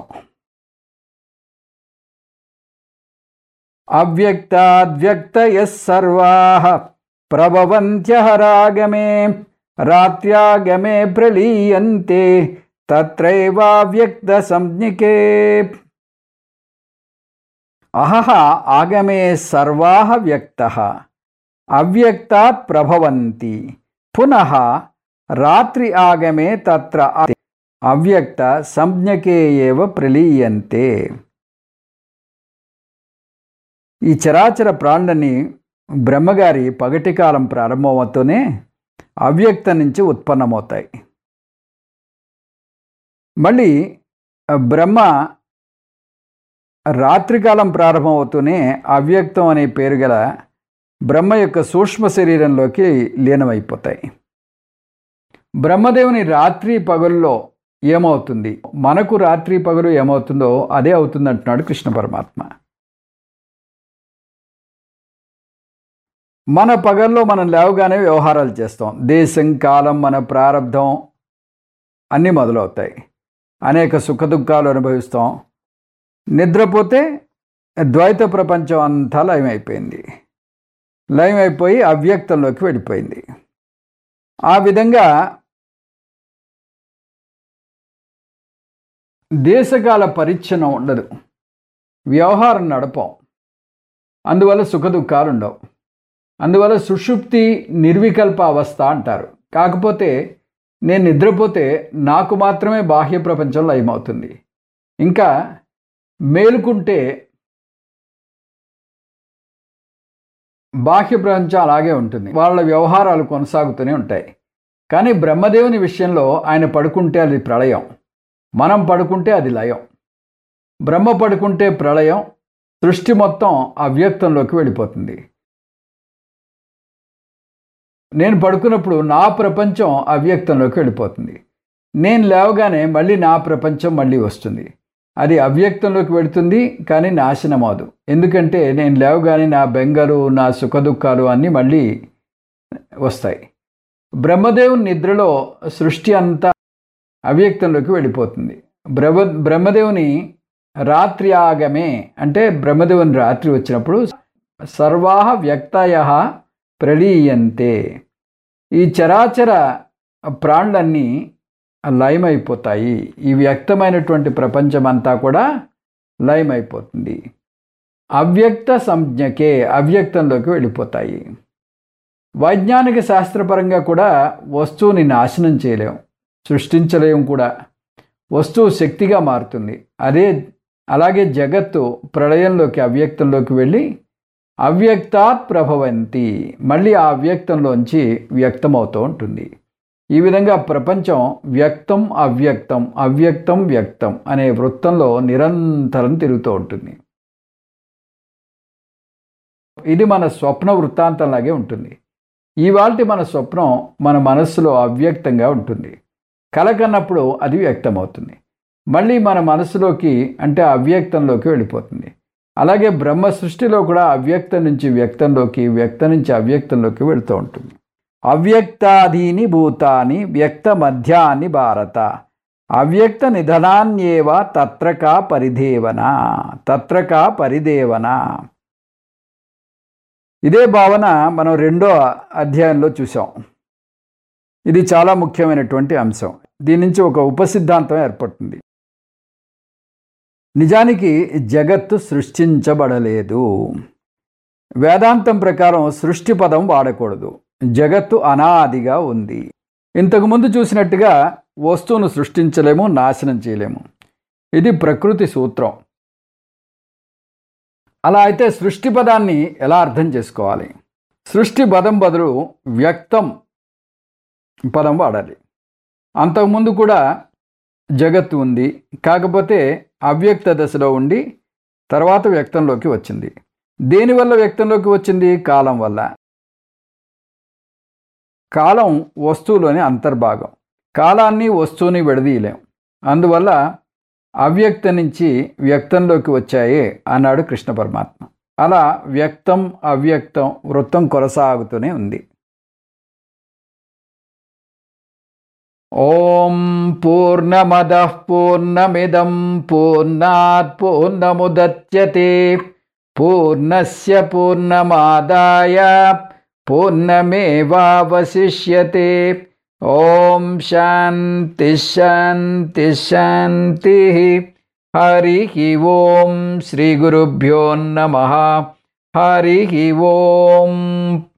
అవ్యక్తాద్వ్యక్తయ సర్వా ప్రభవంత్యహరాగమే రాత్ర్యాగమే ప్రలీయంతే తత్రైవావ్యక్త సంజ్ఞకే అహహ ఆగమే సర్వా వ్యక్త అవ్యక్తాత్ ప్రభవంతి పునః రాత్రి ఆగమే తత్ర అవ్యక్త సంజ్ఞకే ఏవ ప్రలీయంతే ఈ చరాచర ప్రాణులని బ్రహ్మగారి పగటి కాలం ప్రారంభమవుతూనే అవ్యక్త నుంచి ఉత్పన్నమవుతాయి మళ్ళీ బ్రహ్మ రాత్రికాలం ప్రారంభమవుతూనే అవ్యక్తం అనే పేరు గల బ్రహ్మ యొక్క సూక్ష్మ శరీరంలోకి లీనమైపోతాయి బ్రహ్మదేవుని రాత్రి పగల్లో ఏమవుతుంది మనకు రాత్రి పగలు ఏమవుతుందో అదే అవుతుంది అంటున్నాడు కృష్ణ పరమాత్మ మన పగల్లో మనం లేవగానే వ్యవహారాలు చేస్తాం దేశం కాలం మన ప్రారంధం అన్నీ మొదలవుతాయి అనేక సుఖదుఖాలు అనుభవిస్తాం నిద్రపోతే ద్వైత ప్రపంచం అంతా లయమైపోయింది లయమైపోయి అవ్యక్తంలోకి వెళ్ళిపోయింది ఆ విధంగా దేశకాల పరిచ్ఛిన్నం ఉండదు వ్యవహారం నడపం అందువల్ల సుఖదుఖాలు ఉండవు అందువల్ల సుషుప్తి నిర్వికల్ప అవస్థ అంటారు కాకపోతే నేను నిద్రపోతే నాకు మాత్రమే బాహ్య ప్రపంచం లయమవుతుంది ఇంకా మేలుకుంటే బాహ్య ప్రపంచం అలాగే ఉంటుంది వాళ్ళ వ్యవహారాలు కొనసాగుతూనే ఉంటాయి కానీ బ్రహ్మదేవుని విషయంలో ఆయన పడుకుంటే అది ప్రళయం మనం పడుకుంటే అది లయం బ్రహ్మ పడుకుంటే ప్రళయం సృష్టి మొత్తం అవ్యక్తంలోకి వెళ్ళిపోతుంది నేను పడుకున్నప్పుడు నా ప్రపంచం అవ్యక్తంలోకి వెళ్ళిపోతుంది నేను లేవగానే మళ్ళీ నా ప్రపంచం మళ్ళీ వస్తుంది అది అవ్యక్తంలోకి వెళుతుంది కానీ నాశనం అవదు ఎందుకంటే నేను లేవగానే నా బెంగలు నా సుఖదుఖాలు అన్నీ మళ్ళీ వస్తాయి బ్రహ్మదేవుని నిద్రలో సృష్టి అంతా అవ్యక్తంలోకి వెళ్ళిపోతుంది బ్రహ్మ బ్రహ్మదేవుని రాత్రి ఆగమే అంటే బ్రహ్మదేవుని రాత్రి వచ్చినప్పుడు సర్వాహ వ్యక్తయ ప్రళీయంతే ఈ చరాచర ప్రాణులన్నీ లయమైపోతాయి ఈ వ్యక్తమైనటువంటి ప్రపంచమంతా కూడా లయమైపోతుంది అవ్యక్త సంజ్ఞకే అవ్యక్తంలోకి వెళ్ళిపోతాయి వైజ్ఞానిక శాస్త్రపరంగా కూడా వస్తువుని నాశనం చేయలేం సృష్టించలేం కూడా వస్తువు శక్తిగా మారుతుంది అదే అలాగే జగత్తు ప్రళయంలోకి అవ్యక్తంలోకి వెళ్ళి అవ్యక్తాత్ ప్రభవంతి మళ్ళీ ఆ అవ్యక్తంలోంచి వ్యక్తమవుతూ ఉంటుంది ఈ విధంగా ప్రపంచం వ్యక్తం అవ్యక్తం అవ్యక్తం వ్యక్తం అనే వృత్తంలో నిరంతరం తిరుగుతూ ఉంటుంది ఇది మన స్వప్న వృత్తాంతంలాగే ఉంటుంది ఇవాల్టి మన స్వప్నం మన మనస్సులో అవ్యక్తంగా ఉంటుంది కల కన్నప్పుడు అది వ్యక్తమవుతుంది మళ్ళీ మన మనసులోకి అంటే అవ్యక్తంలోకి వెళ్ళిపోతుంది అలాగే బ్రహ్మ సృష్టిలో కూడా అవ్యక్తం నుంచి వ్యక్తంలోకి వ్యక్తం నుంచి అవ్యక్తంలోకి వెళుతూ ఉంటుంది అవ్యక్తాదీని భూతాని వ్యక్త మధ్యాన్ని భారత అవ్యక్త నిధనాన్యేవ తత్రకా పరిదేవన తత్రకా పరిదేవన ఇదే భావన మనం రెండో అధ్యాయంలో చూసాం ఇది చాలా ముఖ్యమైనటువంటి అంశం దీని నుంచి ఒక ఉపసిద్ధాంతం ఏర్పడుతుంది నిజానికి జగత్తు సృష్టించబడలేదు వేదాంతం ప్రకారం సృష్టి పదం వాడకూడదు జగత్తు అనాదిగా ఉంది ఇంతకుముందు చూసినట్టుగా వస్తువును సృష్టించలేము నాశనం చేయలేము ఇది ప్రకృతి సూత్రం అలా అయితే సృష్టి పదాన్ని ఎలా అర్థం చేసుకోవాలి సృష్టి పదం బదులు వ్యక్తం పదం వాడాలి అంతకుముందు కూడా జగత్తు ఉంది కాకపోతే అవ్యక్త దశలో ఉండి తర్వాత వ్యక్తంలోకి వచ్చింది దేనివల్ల వ్యక్తంలోకి వచ్చింది కాలం వల్ల కాలం వస్తువులోని అంతర్భాగం కాలాన్ని వస్తువుని విడదీయలేం అందువల్ల అవ్యక్త నుంచి వ్యక్తంలోకి వచ్చాయే అన్నాడు కృష్ణ పరమాత్మ అలా వ్యక్తం అవ్యక్తం వృత్తం కొనసాగుతూనే ఉంది ఓం పూర్ణమద పూర్ణమిదం పూర్ణాత్ పూర్ణముదచ్యతే పూర్ణస్య పూర్ణమాదాయ పూర్ణమేవావశిష్యతే ఓం శాంతి శాంతి శాంతి హరి ఓం శ్రీ గురుభ్యో నమ హరి ఓం